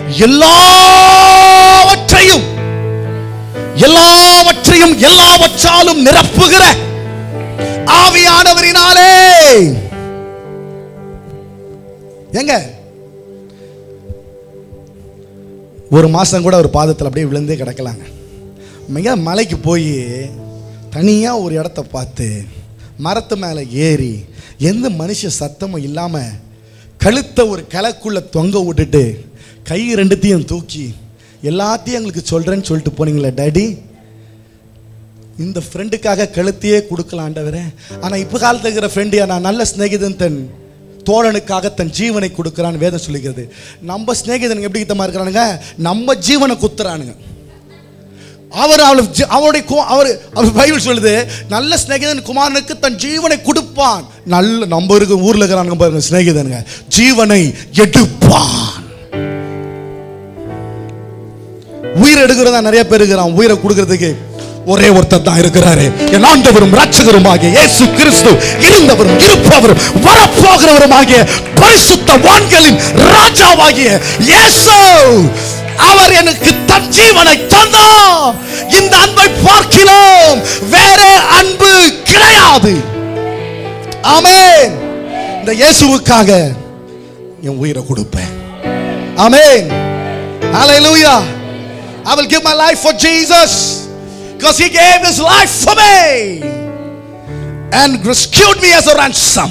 எல்லாவற்றையும் எல்லாவற்றையும் எல்லாவற்றாலும் நிரப்புகிற ஆவியானவரினாலே எங்க ஒரு மாதம் கூட ஒரு பாதத்தில் அப்படியே விழுந்தே கிடக்கலாங்க மிக மலைக்கு போய் தனியாக ஒரு இடத்த பார்த்து மரத்து மேலே ஏறி எந்த மனுஷ சத்தமும் இல்லாமல் கழுத்தை ஒரு கிளக்குள்ள தொங்க விட்டுட்டு கை ரெண்டுத்தையும் தூக்கி எல்லாத்தையும் எங்களுக்கு சொல்கிறேன்னு சொல்லிட்டு போனீங்களே டாடி இந்த ஃப்ரெண்டுக்காக கழுத்தையே கொடுக்கலாண்டவரே ஆனால் இப்போ காலத்தில் இருக்கிற ஃப்ரெண்டு நான் நல்ல சிநேகிதன் தன் தோழனுக்காக தன் ஜீவனை கொடுக்குறான்னு வேதம் சொல்லிக்கிறது நம்ம சிநேகிதனுங்க எப்படி கிட்டமா இருக்கிறானுங்க நம்ம ஜீவனை குத்துறானுங்க அவர் அவள் அவருடைய கு- அவர் அவர் பைபிள் சொல்லுது நல்ல சிநேகிதன் குமாரனுக்கு தன் ஜீவனை கொடுப்பான் நல்ல நம்ம இருக்க ஊர்ல இருக்கிறானுங்க பாருங்க சிநேகிதனுங்க ஜீவனை எடுப்பான் உயிர் எடுக்கிறதா நிறைய பேர் இருக்கிறான் உயிரை கொடுக்கிறதுக்கு ஒரே ஒருத்தர் தான் இருக்கிறாரு என் ஆண்டவரும் ரட்சகருமாகிய இயேசு கிறிஸ்து இருந்தவரும் இருப்பவரும் வரப்போகிறவருமாகிய பரிசுத்த வான்களின் ராஜாவாகிய இயேசு அவர் எனக்கு தன் ஜீவனை தந்தார் இந்த அன்பை பார்க்கிறோம் வேற அன்பு கிடையாது ஆமென் இந்த இயேசுவுக்காக என் உயிரை கொடுப்பேன் ஆமென் Hallelujah. I will give my life for Jesus because he gave his life for me and rescued me as a ransom.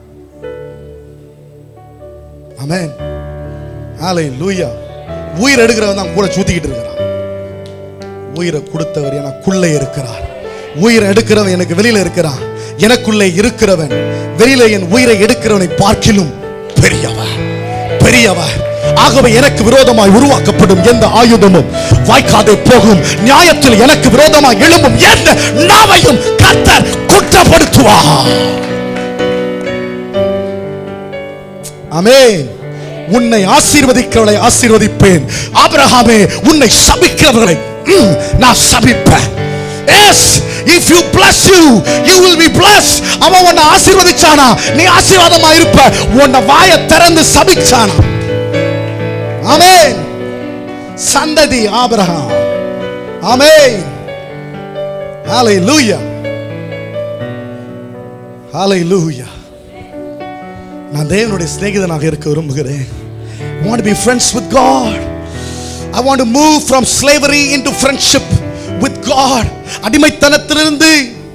Amen. Hallelujah. உயிர் எடுக்கிறவன் தான் கூட சுத்திக்கிட்டு இருக்கிறான் உயிரை கொடுத்தவர் எனக்குள்ளே இருக்கிறார் உயிரை எடுக்கிறவன் எனக்கு வெளியில இருக்கிறான் எனக்குள்ளே இருக்கிறவன் வெளியில என் உயிரை எடுக்கிறவனை பார்க்கிலும் பெரியவர் பெரியவர் ஆகவே எனக்கு விரோதமாய் உருவாக்கப்படும் எந்த ஆயுதமும் வாய்க்காதே போகும் நியாயத்தில் எனக்கு விரோதமாய் எழும்பும் எந்த நாவையும் கர்த்தர் குற்றப்படுத்துவார் ஆமென் உன்னை ஆசீர்வதிக்கிறவளை ஆசீர்வதிப்பேன் ஆபிரகாமே உன்னை சபிக்கிறவர்களை ம், நான் சபிப்பேன் yes if you bless you you will be blessed அவன் உன்னை ஆசீர்வதிச்சானா நீ ஆசீர்வாதமா இருப்ப உன்னை வாயை திறந்து சபிச்சானா ஆமென் சந்ததி ஆபிரகாம் ஆமென் ஹalleluya ஹalleluya நான் தேவனுடைய சிநேகிதனாக இருக்க விரும்புகிறேன் I want to be friends with God. I want to move from slavery into friendship with God. அடிமைத்தனத்திலிருந்து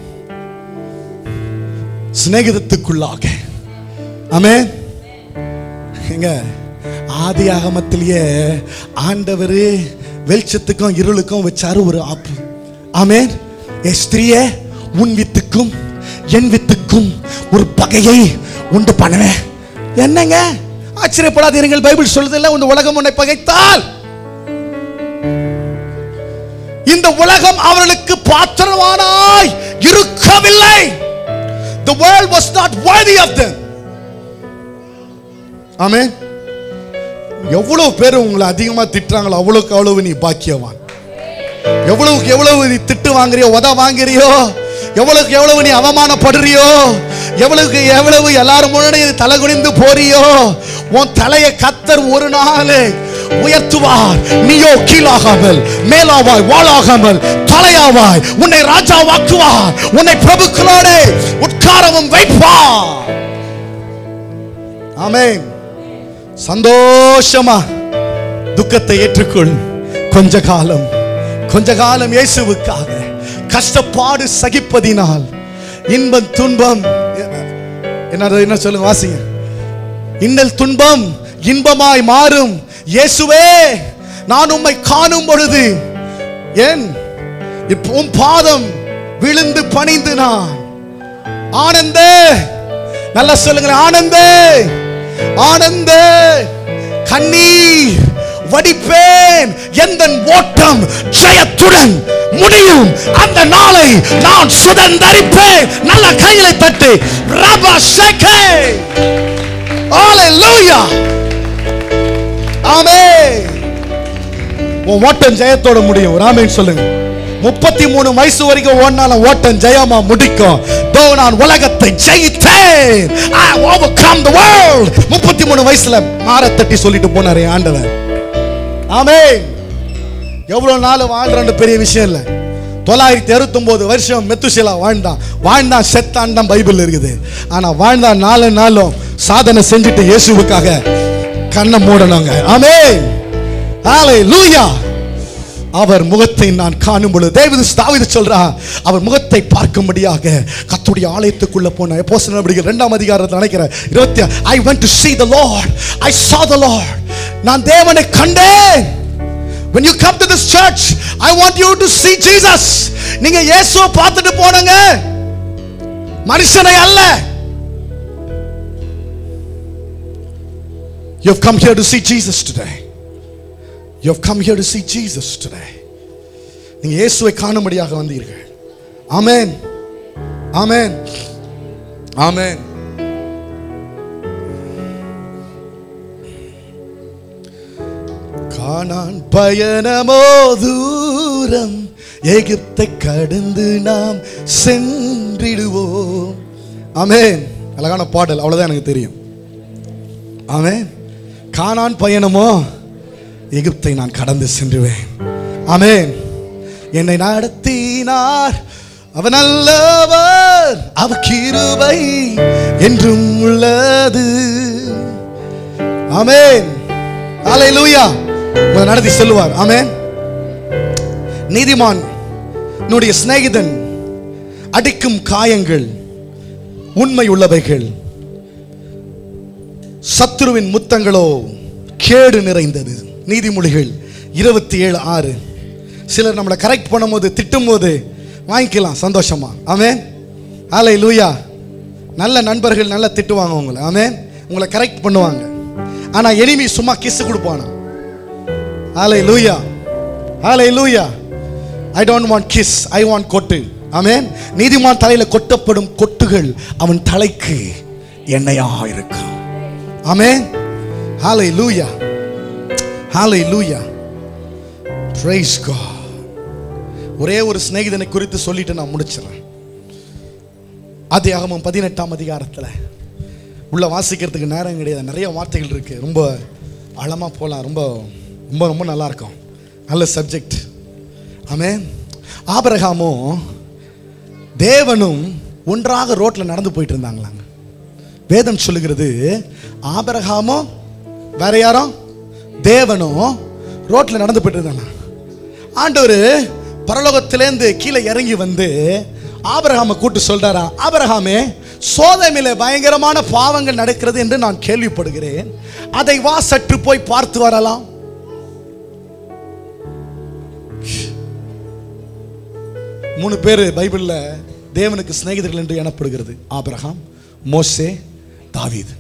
சிநேகிதத்துக்குள்ளாக ஆமென் எங்க ஆதி ஆகமத்திலேயே ஆண்டவர் வெளிச்சத்துக்கும் இருளுக்கும் வச்சாரு ஒரு ஆப்பு ஆமென் என் ஸ்திரியே உன் வித்துக்கும் என் வித்துக்கும் ஒரு பகையை உண்டு பண்ணுவேன் என்னங்க ஆச்சரியப்படாதீர்கள் பைபிள் சொல்லுதில்ல இந்த உலகம் உன்னை பகைத்தால் இந்த உலகம் அவர்களுக்கு பாத்திரமானாய் இருக்கவில்லை the world was not worthy of them ஆமென் எவ்வளவு பேர் உங்களை அதிகமா திட்டுறாங்களோ அவ்வளவுக்கு அவ்வளவு நீ பாக்கியவான் எவ்வளவுக்கு எவ்வளவு நீ திட்டு வாங்குறியோ உத வாங்குறியோ எவ்வளவுக்கு எவ்வளவு நீ அவமானப்படுறியோ எவ்வளவுக்கு எவ்வளவு எல்லாரும் முன்னாடி நீ தலை குனிந்து போறியோ உன் தலையை கத்தர் ஒரு நாள் உயர்த்துவார் நீயோ கீழாகாமல் மேலாவாய் வாழாகாமல் தலையாவாய் உன்னை ராஜாவாக்குவார் உன்னை பிரபுக்களோடு உட்காரவும் வைப்பார் ஆமென் சந்தோஷமா துக்கத்தை ஏற்றுக்கொள் கொஞ்ச காலம் கொஞ்ச காலம் இயேசுவுக்காக கஷ்டப்பாடு சகிப்பதினால் இன்பம் துன்பம் என்ன என்ன சொல்லுங்க வாசிங்க இன்னல் துன்பம் இன்பமாய் மாறும் இயேசுவே நான் உம்மை காணும் பொழுது ஏன் இப்போ உம் பாதம் விழுந்து பணிந்து நான் ஆனந்த நல்லா சொல்லுங்க ஆனந்த ஆனந்த கண்ணீர் வடிப்பேன் எந்த ஓட்டம் ஜெயத்துடன் முடியும் அந்த நாளை நான் சுதந்தரிப்பேன் நல்ல கையில தட்டு ரபா ஷேகே ஹalleluya ஆமென் உன் ஓட்டம் ஜெயத்தோட முடியும் ராமேன் சொல்லுங்க முப்பத்தி மூணு வயசு வரைக்கும் ஓடினால ஓட்டம் ஜெயமா முடிக்கும் தோ நான் உலகத்தை ஜெயித்தேன் I overcome the world முப்பத்தி மூணு வயசுல மாற தட்டி சொல்லிட்டு போனாரு என் ஆண்டவர் ஆமென் எவ்வளவு நாள் வாழ்றன்னு பெரிய விஷயம் இல்லை தொள்ளாயிரத்தி அறுபத்தொன்பது வருஷம் மெத்துசிலா வாழ்ந்தான் வாழ்ந்தான் செத்தான் தான் பைபிள் இருக்குது ஆனா வாழ்ந்தான் நாலு நாளும் சாதனை செஞ்சுட்டு இயேசுவுக்காக கண்ணை மூடணுங்க ஆமென் ஹalleluya அவர் முகத்தை நான் காணும் பொழுது தேவது தாவீது சொல்றா அவர் முகத்தை பார்க்கும்படியாக கர்த்தருடைய ஆலயத்துக்குள்ள போன அப்போஸ்தலர் நடவடிக்கைகள் இரண்டாம் அதிகாரத்தில் நினைக்கிறேன் இருபத்தி ஐ went to see the lord i saw the lord நான் தேவனை கண்டேன் when you come to this church i want you to see jesus நீங்க இயேசுவை பார்த்துட்டு போனங்க மனுஷனை அல்ல you have come here to see jesus today You have come here to see Jesus today. நீங்க இயேசுவை காணும்படியாக வந்தீர்கள் ஆமென் ஆமென் ஆமென் காணான் பயணமோ தூரம் எகிப்தை கடந்து நாம் சென்றிடுவோம் ஆமென் அழகான பாடல் அவ்வளவுதான் எனக்கு தெரியும் ஆமென் காணான் பயணமோ எகிப்தை நான் கடந்து சென்றுவேன் ஆமென் என்னை நடத்தினார் அவன் நல்லவர் அவ கிருபை என்றும் உள்ளது ஆமென் ஹalleluya உங்களை நடத்தி செல்வார் ஆமென் நீதிமான் என்னுடைய சிநேகிதன் அடிக்கும் காயங்கள் உண்மை உள்ளவைகள் சத்துருவின் முத்தங்களோ கேடு நிறைந்தது நீதிமொழிகள் இருபத்தி ஏழு ஆறு சிலர் நம்மளை கரெக்ட் பண்ணும்போது திட்டும் போது வாங்கிக்கலாம் சந்தோஷமா ஆமென் ஆலை லூயா நல்ல நண்பர்கள் நல்லா திட்டுவாங்க உங்களை ஆமென் உங்களை கரெக்ட் பண்ணுவாங்க ஆனா எனிமி சும்மா கிஸ் கொடுப்பானா ஆலை லூயா ஆலை லூயா I don't want kiss I want கொட்டு ஆமென் நீதிமான் தலையில கொட்டப்படும் கொட்டுகள் அவன் தலைக்கு எண்ணெயா இருக்கும் ஆமென் ஹாலை லூயா ஹாலை லூயா பிரைஸ் God ஒரே ஒரு சிநேகிதனை குறித்து சொல்லிட்டு நான் முடிச்சிடறேன் ஆதியாகமம் பதினெட்டாம் அதிகாரத்தில் உள்ள வாசிக்கிறதுக்கு நேரம் கிடையாது நிறைய வார்த்தைகள் இருக்கு ரொம்ப ஆழமா போகலாம் ரொம்ப ரொம்ப ரொம்ப நல்லா இருக்கும் நல்ல சப்ஜெக்ட் ஆமென் ஆபிரகாமும் தேவனும் ஒன்றாக ரோட்ல நடந்து போயிட்டு இருந்தாங்களாங்க வேதம் சொல்லுகிறது ஆபிரகாமும் வேற யாரும் தேவனும் ரோட்ல நடந்து போயிட்டு இருந்தாங்க ஆண்டவர் பரலோகத்திலேருந்து கீழே இறங்கி வந்து ஆபிரகாமை கூட்டு சொல்றாரா ஆபிரகாமே சோதனையில பயங்கரமான பாவங்கள் நடக்கிறது என்று நான் கேள்விப்படுகிறேன் அதை வா சற்று போய் பார்த்து வரலாம் மூணு பேர் பைபிள்ல தேவனுக்கு சிநேகிதர்கள் என்று எனப்படுகிறது ஆபிரகாம் மோசே தாவீது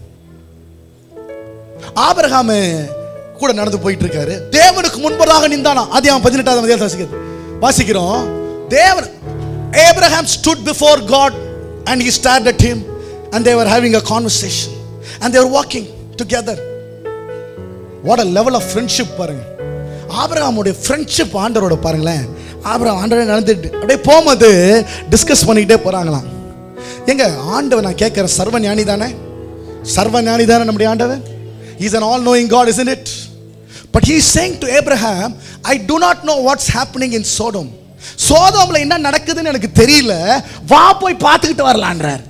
ஆபிரகாம் கூட நடந்து போயிட்டு இருக்காரு தேவனுக்கு முன்பதாக நின்றானா அது அவன் பதினெட்டாவது அதிகாரத்தை வாசிக்கிறது வாசிக்கிறோம் தேவன் Abraham stood before God and he stared at him and they were having a conversation and they were walking together what a level of friendship பாருங்க ஆபிரகாமுடைய ஃப்ரெண்ட்ஷிப் ஆண்டவரோட பாருங்களேன் ஆபிரகாம் ஆண்டவரோட நடந்துட்டு அப்படியே போகும்போது டிஸ்கஸ் பண்ணிக்கிட்டே போறாங்களாம் எங்க ஆண்டவன் நான் கேட்கிறேன் சர்வ ஞானி தானே சர்வ ஞானி தானே நம்முடைய ஆண்டவன் is an all knowing God isn't it but he is saying to Abraham I do not know what's happening in Sodom சோதோம்ல என்ன நடக்குதுன்னு எனக்கு தெரியல வா போய் பார்த்துக்கிட்டு வரலான்றார்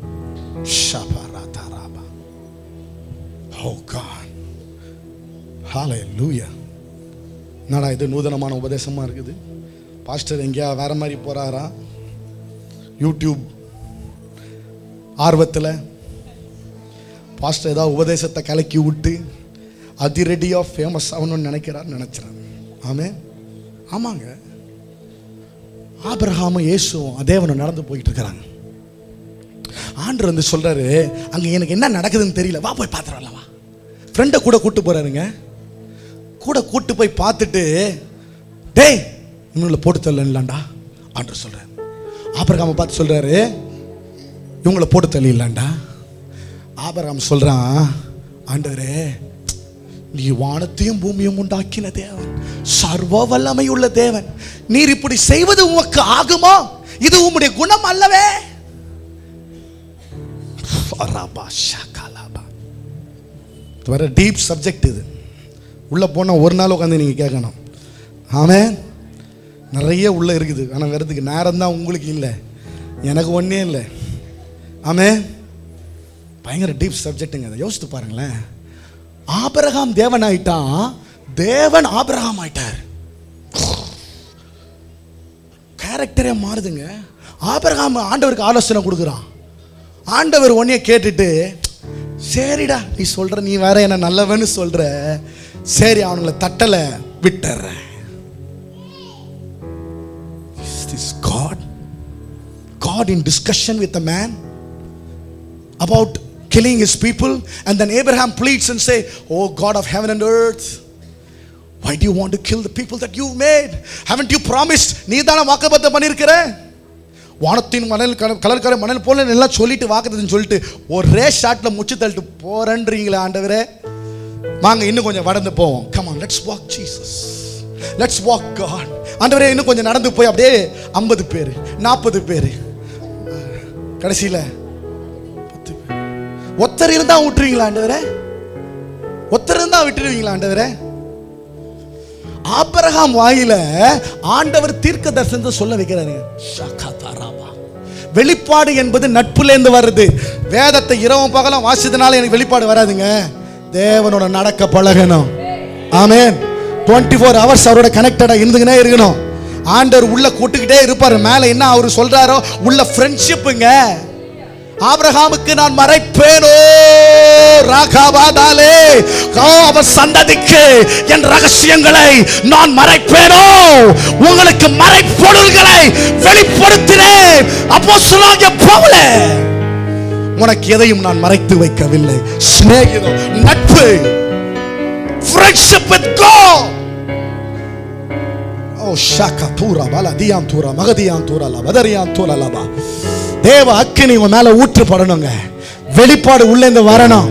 ஷபரதரபா. Oh God. Hallelujah. என்னடா இது நூதனமான உபதேசமா இருக்குது பாஸ்டர் எங்கேயா வேற மாதிரி போறாரா யூடியூப் ஆர்வத்தில் பாஸ்டர் ஏதாவது உபதேசத்தை கலக்கி விட்டு அதிரடியாக ஃபேமஸ் ஆகணும்னு நினைக்கிறார் நினைச்சிறார் ஆமே ஆமாங்க ஆபிரகாமும் இயேசுவும் தேவனும் நடந்து போயிட்டு இருக்கிறாங்க ஆண்டவர் வந்து சொல்றாரு அங்க எனக்கு என்ன நடக்குதுன்னு தெரியல வா போய் பார்த்துட்டு வா ஃப்ரெண்டை கூட கூட்டு போறாருங்க கூட கூட்டு போய் பார்த்துட்டு டேய் இன்னும் போட்டு தள்ளலாம்டா ஆண்டவர் சொல்றாரு ஆபிரகாமை பார்த்து சொல்றாரு இவங்கள போட்டு தள்ளிடலாம்டா ஆபிரகாம் சொல்றான் ஆண்டவரே நீ வானத்தையும் பூமியும் உண்டாக்கின தேவன் சர்வ வல்லமை உள்ள தேவன் நீர் இப்படி செய்வது உமக்கு ஆகுமா இது உம்முடைய குணம் அல்லவே அரபா ஷகலபா. இது வர டீப் சப்ஜெக்ட் இது உள்ள போனா ஒரு நாள் உட்காந்து நீங்க கேட்கணும் ஆமென் நிறைய உள்ள இருக்குது ஆனா வரதுக்கு நேரம் தான் உங்களுக்கு இல்லை எனக்கு ஒண்ணே இல்லை ஆமே பயங்கர டீப் சப்ஜெக்ட்டுங்க அதை யோசித்து பாருங்களேன் ஆபிரகாம் தேவனாயிட்டான் தேவன் ஆபிரகாம் ஆயிட்டார் கேரக்டரே மாறுதுங்க ஆபிரகாம் ஆண்டவருக்கு ஆலோசனை கொடுக்குறான் ஆண்டவர் உன்னைய கேட்டுட்டு சரிடா நீ சொல்ற நீ வேற என்ன நல்லவன்னு சொல்ற சரி அவனுங்களை தட்டலை விட்டுறேன் Is this God? God in discussion with a man about killing his people and then Abraham pleads and say, "Oh God of heaven and earth, why do you want to kill the people that you've made? Haven't you promised? நீ தானே வாக்குப்பத்தம் பண்ணியிருக்கிற வானத்தின் மணல் கல- கலர்கரை மணல் போல எல்லாம் சொல்லிட்டு வாக்குத்தம் சொல்லிட்டு ஒரே ஷாட்ல முச்சு தள்ளிட்டு போறேன்றீங்களே ஆண்டவரே வாங்க இன்னும் கொஞ்சம் நடந்து போவோம் come on let's walk Jesus let's walk God ஆண்டவரே இன்னும் கொஞ்சம் நடந்து போய் அப்படியே ஐம்பது பேர் நாற்பது பேர் கடைசியில் பத்து பேர் ஒத்தர் இருந்தா விட்டுருவீங்களா ஆண்டவரே ஒத்தர் இருந்தா விட்டுருவீங்களா ஆண்டவரே ஆபிரகாம் வாயில ஆண்டவர் தீர்க்க தரிசனத்தை சொல்ல வைக்கிறாரு ஷகதரபா. வெளிப்பாடு என்பது நட்புலேருந்து வருது வேதத்தை இரவும் பகலும் வாசித்தனால எனக்கு வெளிப்பாடு வராதுங்க தேவனோட நடக்க பழகணும் ஆமென் 24 ஃபோர் ஹவர்ஸ் அவரோட கனெக்டடா இருந்துக்கினே இருக்கணும் ஆண்டவர் உள்ள கூட்டுக்கிட்டே இருப்பாரு மேல என்ன அவர் சொல்றாரோ உள்ள ஃப்ரெண்ட்ஷிப்புங்க ஆபிரகாமுக்கு நான் மறைப்பேனோ ராகாபாதாலே ஓ, அவர் சந்ததிக்கு என் ரகசியங்களை நான் மறைப்பேனோ உங்களுக்கு மறைப்பொருள்களை வெளிப்படுத்தினேன் அப்போ சொல்லாங்க போல உனக்கு எதையும் நான் மறைத்து வைக்கவில்லை சிநேகிதம் நட்பு friendship with God ஓ ஷாக்கா தூரா பாலா தியாம் தூரா மகதியாம் தூரா லபதரியாம் தூரா லபா தேவ அக்கினி உன் மேல ஊற்றுப்படணுங்க வெளிப்பாடு உள்ள இருந்து வரணும்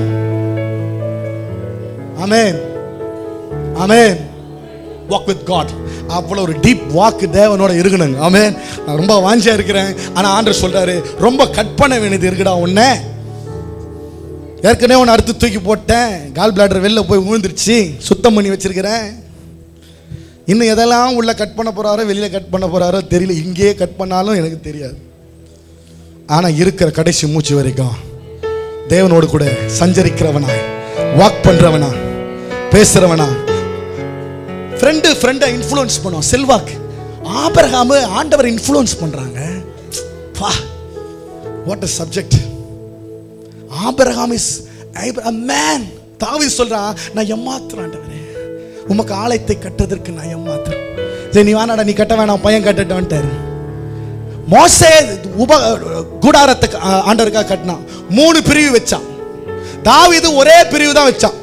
ஆமென் ஆமென் வாக் வித் காட் அவ்வளோ ஒரு டீப் வாக்கு தேவனோட இருக்கணுங்க ஆமென் நான் ரொம்ப வாஞ்சியா இருக்கிறேன் ஆனா ஆண்டர் சொல்றாரு ரொம்ப கட் பண்ண வேண்டியது இருக்குடா உன்னை ஏற்கனவே உன்னை அறுத்து தூக்கி போட்டேன் கால் பிளாடர் வெளில போய் விழுந்துருச்சு சுத்தம் பண்ணி வச்சிருக்கிறேன் இன்னும் எதெல்லாம் உள்ள கட் பண்ண போறாரோ வெளியில கட் பண்ண போறாரோ தெரியல இங்கேயே கட் பண்ணாலும் எனக்கு தெரியாது ஆனா இருக்கிற கடைசி மூச்சு வரைக்கும் தேவனோடு கூட சஞ்சரிக்கிறவனா வாக் பண்றவனா பேசுறவனா ஃப்ரெண்டு ஃப்ரெண்டை இன்ஃப்ளூயன்ஸ் பண்ணுவான் செல்வாக்கு ஆபரகாமு ஆண்டவர் இன்ஃப்ளூயன்ஸ் பண்றாங்க பா what a subject Abraham is a man தாவீது சொல்றான் நான் எம்மாத்திரம் ஆண்டவரே உமக்கு ஆலயத்தை கட்டுறதற்கு நான் எம்மாத்திரம் சரி நீ வேணாடா நீ கட்ட வேணாம் பையன் கட்டட்டான்ட்டாரு மோசே உப கூடாரத்தை ஆ- ஆண்டவருக்காக கட்டினான் மூணு பிரிவு வச்சான் தாவீது ஒரே பிரிவு தான் வச்சான்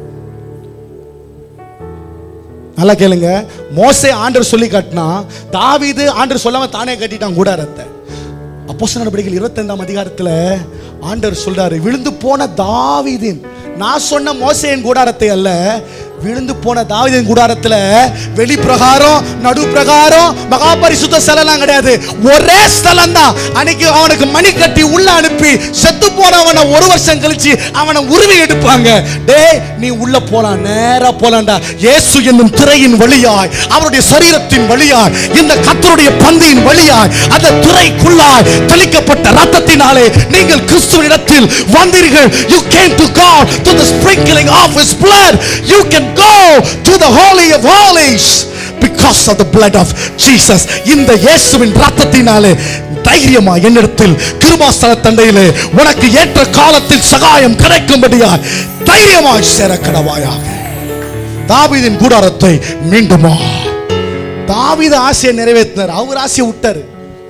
நல்லா கேளுங்க மோசே ஆண்டவர் சொல்லி கட்டினா தாவீது ஆண்டவர் சொல்லாம தானே கட்டிட்டான் கூடாரத்தை அப்போஸ்தலர் நடவடிக்கைகள் இருபத்தைந்தாம் அதிகாரத்துல ஆண்டவர் சொல்றாரு விழுந்து போன தாவீதின் நான் சொன்ன மோசேயின் கூடாரத்தை அல்ல விழுந்து போன தாவீதின் கூடாரத்துல வெளிப்பிரகாரம் நடு பிரகாரம் மகாபரிசுத்த ஸ்தலம் கிடையாது ஒரே ஸ்தலம் தான் அன்னைக்கு அவனுக்கு மணி கட்டி உள்ள அனுப்பி செத்து போனவனை ஒரு வருஷம் கழிச்சு அவனை உருவி எடுப்பாங்க டேய் நீ உள்ள போலாம் நேரா போலாம்டா இயேசு என்னும் திரையின் வழியாய் அவருடைய சரீரத்தின் வழியாய் இந்த கத்தருடைய பந்தியின் வழியாய் அந்த திரைக்குள்ளாய் தெளிக்கப்பட்ட ரத்தத்தினாலே நீங்கள் கிறிஸ்துவினிடத்தில் வந்தீர்கள் you came to God to the sprinkling of his blood you can go to the holy of holies because of the blood of Jesus இந்த இயேசுவின் ரத்தத்தினாலே தைரியமா என்னிடத்தில் கிருபாஸ்தல தண்டையிலே உனக்கு ஏற்ற காலத்தில் சகாயம் கிடைக்கும்படியாய் தைரியமாய் சேர கடவாயாக தாவீதின் கூடாரத்தை மீண்டுமா தாவீது ஆசையை நிறைவேற்றினார் அவர் ஆசையை விட்டாரு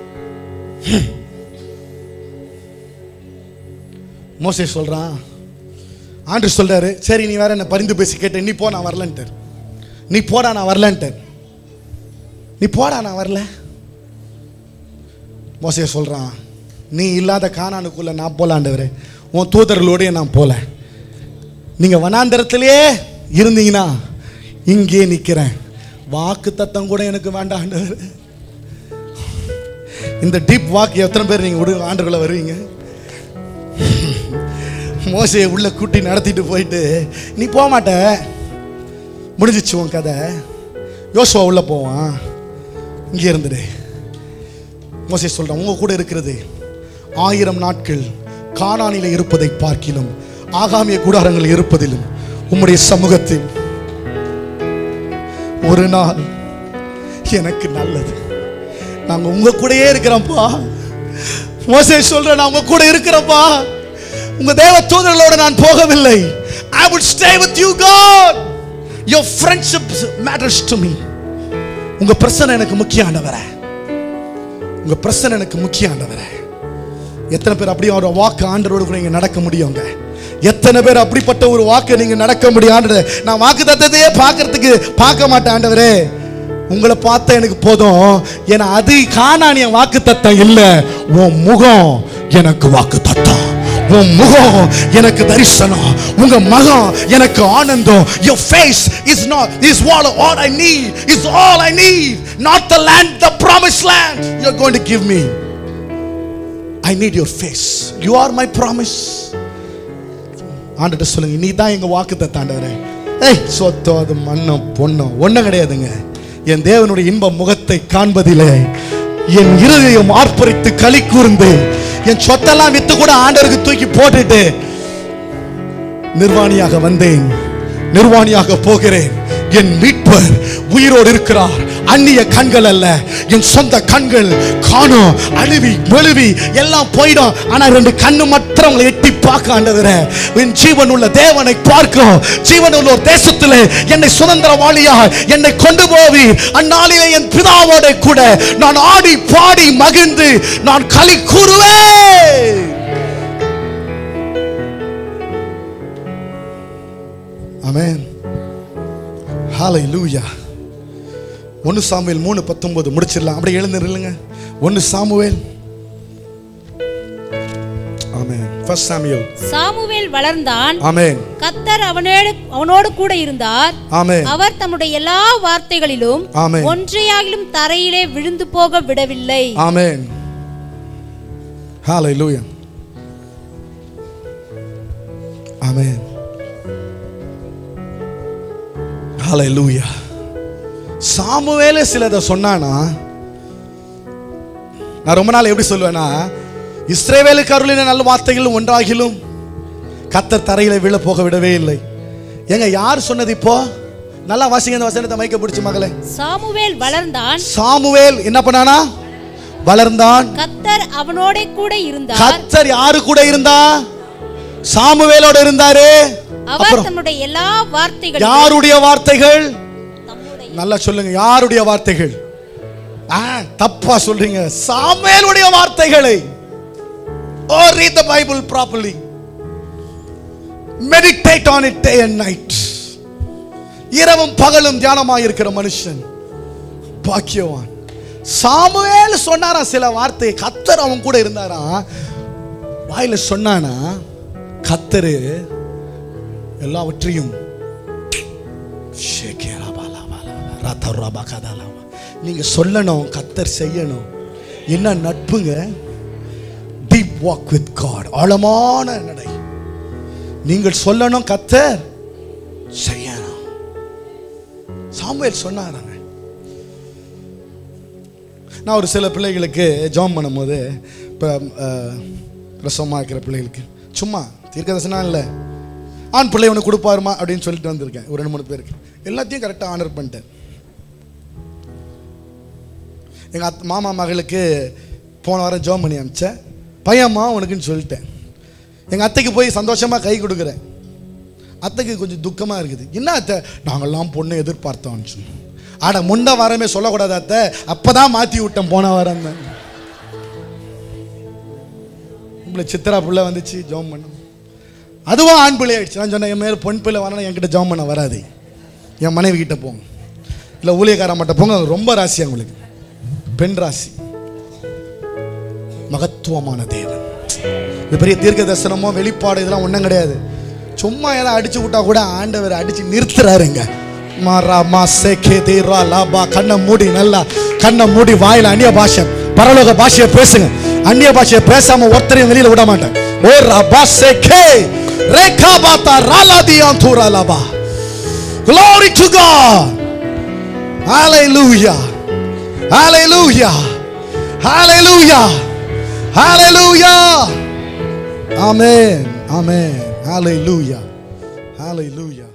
மோசே சொல்றான் ஆண்டு சொல்றாரு சரி நீ வேற என்ன பரிந்து பேசி கேட்ட நீ போ நான் வரலன்ட்டார் நீ போடா நான் வரலன்ட்டார் நீ போடா நான் வரல மோசே சொல்றான் நீ இல்லாத கானானுக்குள்ள நான் போலாண்டவரே உன் தூதர்களோடய நான் போல நீங்க வனாந்தரத்திலேயே இருந்தீங்கன்னா இங்கே நிக்கிறேன் வாக்கு தத்தம் கூட எனக்கு வேண்டாம் ஆண்டவரே. இந்த டீப் வாக் எத்தனை பேர் நீங்க விடு ஆண்டுக்குள்ள வருவீங்க மோசையை உள்ள கூட்டி நடத்திட்டு போயிட்டு நீ போக மாட்ட முடிஞ்சிச்சு உன் கதை யோசுவா உள்ள போவான் இங்கே இருந்துடு மோசே சொல்றான் உங்க கூட இருக்கிறது ஆயிரம் நாட்கள் கானானில இருப்பதை பார்க்கிலும் ஆகாமிய கூடாரங்கள் இருப்பதிலும் உம்முடைய சமூகத்தில் ஒரு நாள் எனக்கு நல்லது நாங்க உங்க கூடயே இருக்கிறோம்ப்பா மோசே சொல்றேன் நான் உங்க கூட இருக்கிறேன்ப்பா உங்க தேவ தூதர்களோட நான் போகவில்லை ஐ would stay with you god your friendship matters to me உங்க பிரசனை எனக்கு முக்கிய ஆண்டவரே உங்க பிரசனை எனக்கு முக்கிய ஆண்டவரே எத்தனை பேர் அப்படியே ஒரு வாக்கு ஆண்டரோடு கூட நீங்க நடக்க முடியுங்க எத்தனை பேர் அப்படிப்பட்ட ஒரு வாக்கு நீங்க நடக்க முடியும் ஆண்டவரே நான் வாக்கு தத்தத்தையே பார்க்கறதுக்கு பார்க்க மாட்டேன் ஆண்டவரே உங்களை பார்த்தா எனக்கு போதும் ஏன்னா அது காணானிய வாக்கு தத்தம் இல்ல உன் முகம் எனக்கு வாக்கு தத்தம் உன் முகம் எனக்கு தரிசனம் உங்க மகம் எனக்கு ஆனந்தம் your face is not is all all I need is all I need not the land the promised land you're going to give me I need your face you are my promise ஆண்டுட்டு சொல்லுங்க நீ தான் எங்க வாக்கு தத்தாண்டவரே ஏய் சொத்தோ அது மண்ணம் பொண்ணம் ஒண்ணும் கிடையாதுங்க என் தேவனுடைய இன்ப முகத்தை காண்பதிலே என் இருதயம் ஆர்ப்பரித்து களி கூர்ந்து என் சொத்தெல்லாம் வித்து கூட ஆண்டவருக்கு தூக்கி போட்டுட்டு நிர்வாணியாக வந்தேன் நிர்வாணியாக போகிறேன் என் மீட்பர் உயிரோடு இருக்கிறார் அந்நிய கண்கள் அல்ல என் சொந்த கண்கள் காணும் அழுவி மெழுவி எல்லாம் போயிடும் ஆனா ரெண்டு கண்ணு மாத்திரம் உங்களை எட்டி பார்க்க ஆண்டவர என் ஜீவன் உள்ள தேவனை பார்க்கும் ஜீவன் உள்ள ஒரு தேசத்திலே என்னை சுதந்திரவாளியா என்னை கொண்டு போவி அந்நாளிலே என் பிதாவோட கூட நான் ஆடி பாடி மகிழ்ந்து நான் களி கூறுவேன் ஆமென் ஹalleluya ஒன்னு சாமுவேல் மூணு பத்தொன்பது முடிச்சிடலாம் அப்படியே எழுந்துருங்க ஒன்னு சாமுவேல் ஆமென் ஃபர்ஸ்ட் சாமுவேல் சாமுவேல் வளர்ந்தான் ஆமென் கத்தர் அவனோடு அவனோடு கூட இருந்தார் ஆமென் அவர் தம்முடைய எல்லா வார்த்தைகளிலும் ஆமென். ஒன்றையாகிலும் தரையிலே விழுந்து போக விடவில்லை ஆமென் ஹalleluya ஆமென் ஹalleluya சாமுவேலே சிலதை சொன்னானா நான் ரொம்ப நாள் எப்படி சொல்லுவேன்னா இஸ்ரேவேலுக்கு அருளின நல்ல வார்த்தைகள் ஒன்றாகிலும் கத்தர் தரையில விழ போக விடவே இல்லை ஏங்க யார் சொன்னது இப்போ நல்லா வாசிங்க இந்த வசனத்தை மைக்க பிடிச்சு மகளே சாமுவேல் வளர்ந்தான் சாமுவேல் என்ன பண்ணானா வளர்ந்தான் கத்தர் அவனோட கூட இருந்தார் கத்தர் யாரு கூட இருந்தா சாமுவேலோட இருந்தாரு அவர் அப்புறம் தம்முடைய எல்லா வார்த்தைகளும் யாருடைய வார்த்தைகள் தம்முடைய நல்லா சொல்லுங்க யாருடைய வார்த்தைகள் ஆ, தப்பா சொல்றீங்க சாமுவேலுடைய வார்த்தைகளை ஓ read the bible properly meditate on it day and night இரவும் பகலும் தியானமாக இருக்கிற மனுஷன் பாக்கியவான் சாமுவேல் சொன்னாரா சில வார்த்தை கத்தர் அவன் கூட இருந்தாரா வாயில சொன்னானா கத்தரு எல்லாவற்றையும் ஷேகேராபாலாபாலா, நீங்க சொல்லணும் கத்தர் செய்யணும் என்ன நட்புங்க டீப் வாக் வித் காட் ஆழமான நடை நீங்கள் சொல்லணும் கத்தர் செய்யணும் சாமுவேல் சொன்னாராங்க நான் ஒரு சில பிள்ளைகளுக்கு ஜாம் பண்ணும்போது இப்போ பிரசவமாக இருக்கிற பிள்ளைகளுக்கு சும்மா தீர்க்கதர்சனம் இல்லை ஆண் பிள்ளை ஒன்று கொடுப்பாருமா அப்படின்னு சொல்லிட்டு வந்திருக்கேன் ஒரு ரெண்டு மூணு பேருக்கு எல்லாத்தையும் கரெக்டாக ஆனர் பண்ணிட்டேன் எங்கள் அத் மாமா மகளுக்கு போன வாரம் ஜோம் பண்ணி அமிச்சேன் பையம்மா உனக்குன்னு சொல்லிட்டேன் எங்கள் அத்தைக்கு போய் சந்தோஷமாக கை கொடுக்குறேன் அத்தைக்கு கொஞ்சம் துக்கமாக இருக்குது என்ன அத்தை நாங்கள்லாம் பொண்ணு எதிர்பார்த்தோம்னு சொன்னோம் ஆட முன்ன வாரமே சொல்லக்கூடாது அத்தை அப்போ தான் மாற்றி விட்டேன் போன வாரம் தான் உங்களை சித்ரா பிள்ளை வந்துச்சு ஜோம் பண்ணோம் அதுவும் ஆண் பிள்ளை ஆயிடுச்சு நான் சொன்னேன் என் மேலே பொன் பிள்ளை வரணும் என்கிட்ட ஜோம் பண்ண வராது என் மனைவி கிட்ட போங்க இல்லை ஊழியக்காரன் மட்டும் போங்க அது ரொம்ப ராசி உங்களுக்கு பெண் ராசி மகத்துவமான தேவன் இது பெரிய தீர்க்க தரிசனமோ வெளிப்பாடு இதெல்லாம் ஒன்றும் கிடையாது சும்மா ஏதாவது அடிச்சு விட்டா கூட ஆண்டவர் அடிச்சு நிறுத்துறாருங்க மாறா மா சேகே தீரா லாபா கண்ணை மூடி நல்லா கண்ணை மூடி வாயில அந்நிய பாஷை பரலோக பாஷையை பேசுங்க அந்நிய பாஷையை பேசாம ஒருத்தரையும் வெளியில விட மாட்டேன் ஓ ரபா சேகே ரேகா பாத்தா ராலாதியான் தூரா லாபா Glory to God. Hallelujah. Hallelujah. Hallelujah. Hallelujah. Amen. Amen. Hallelujah. Hallelujah.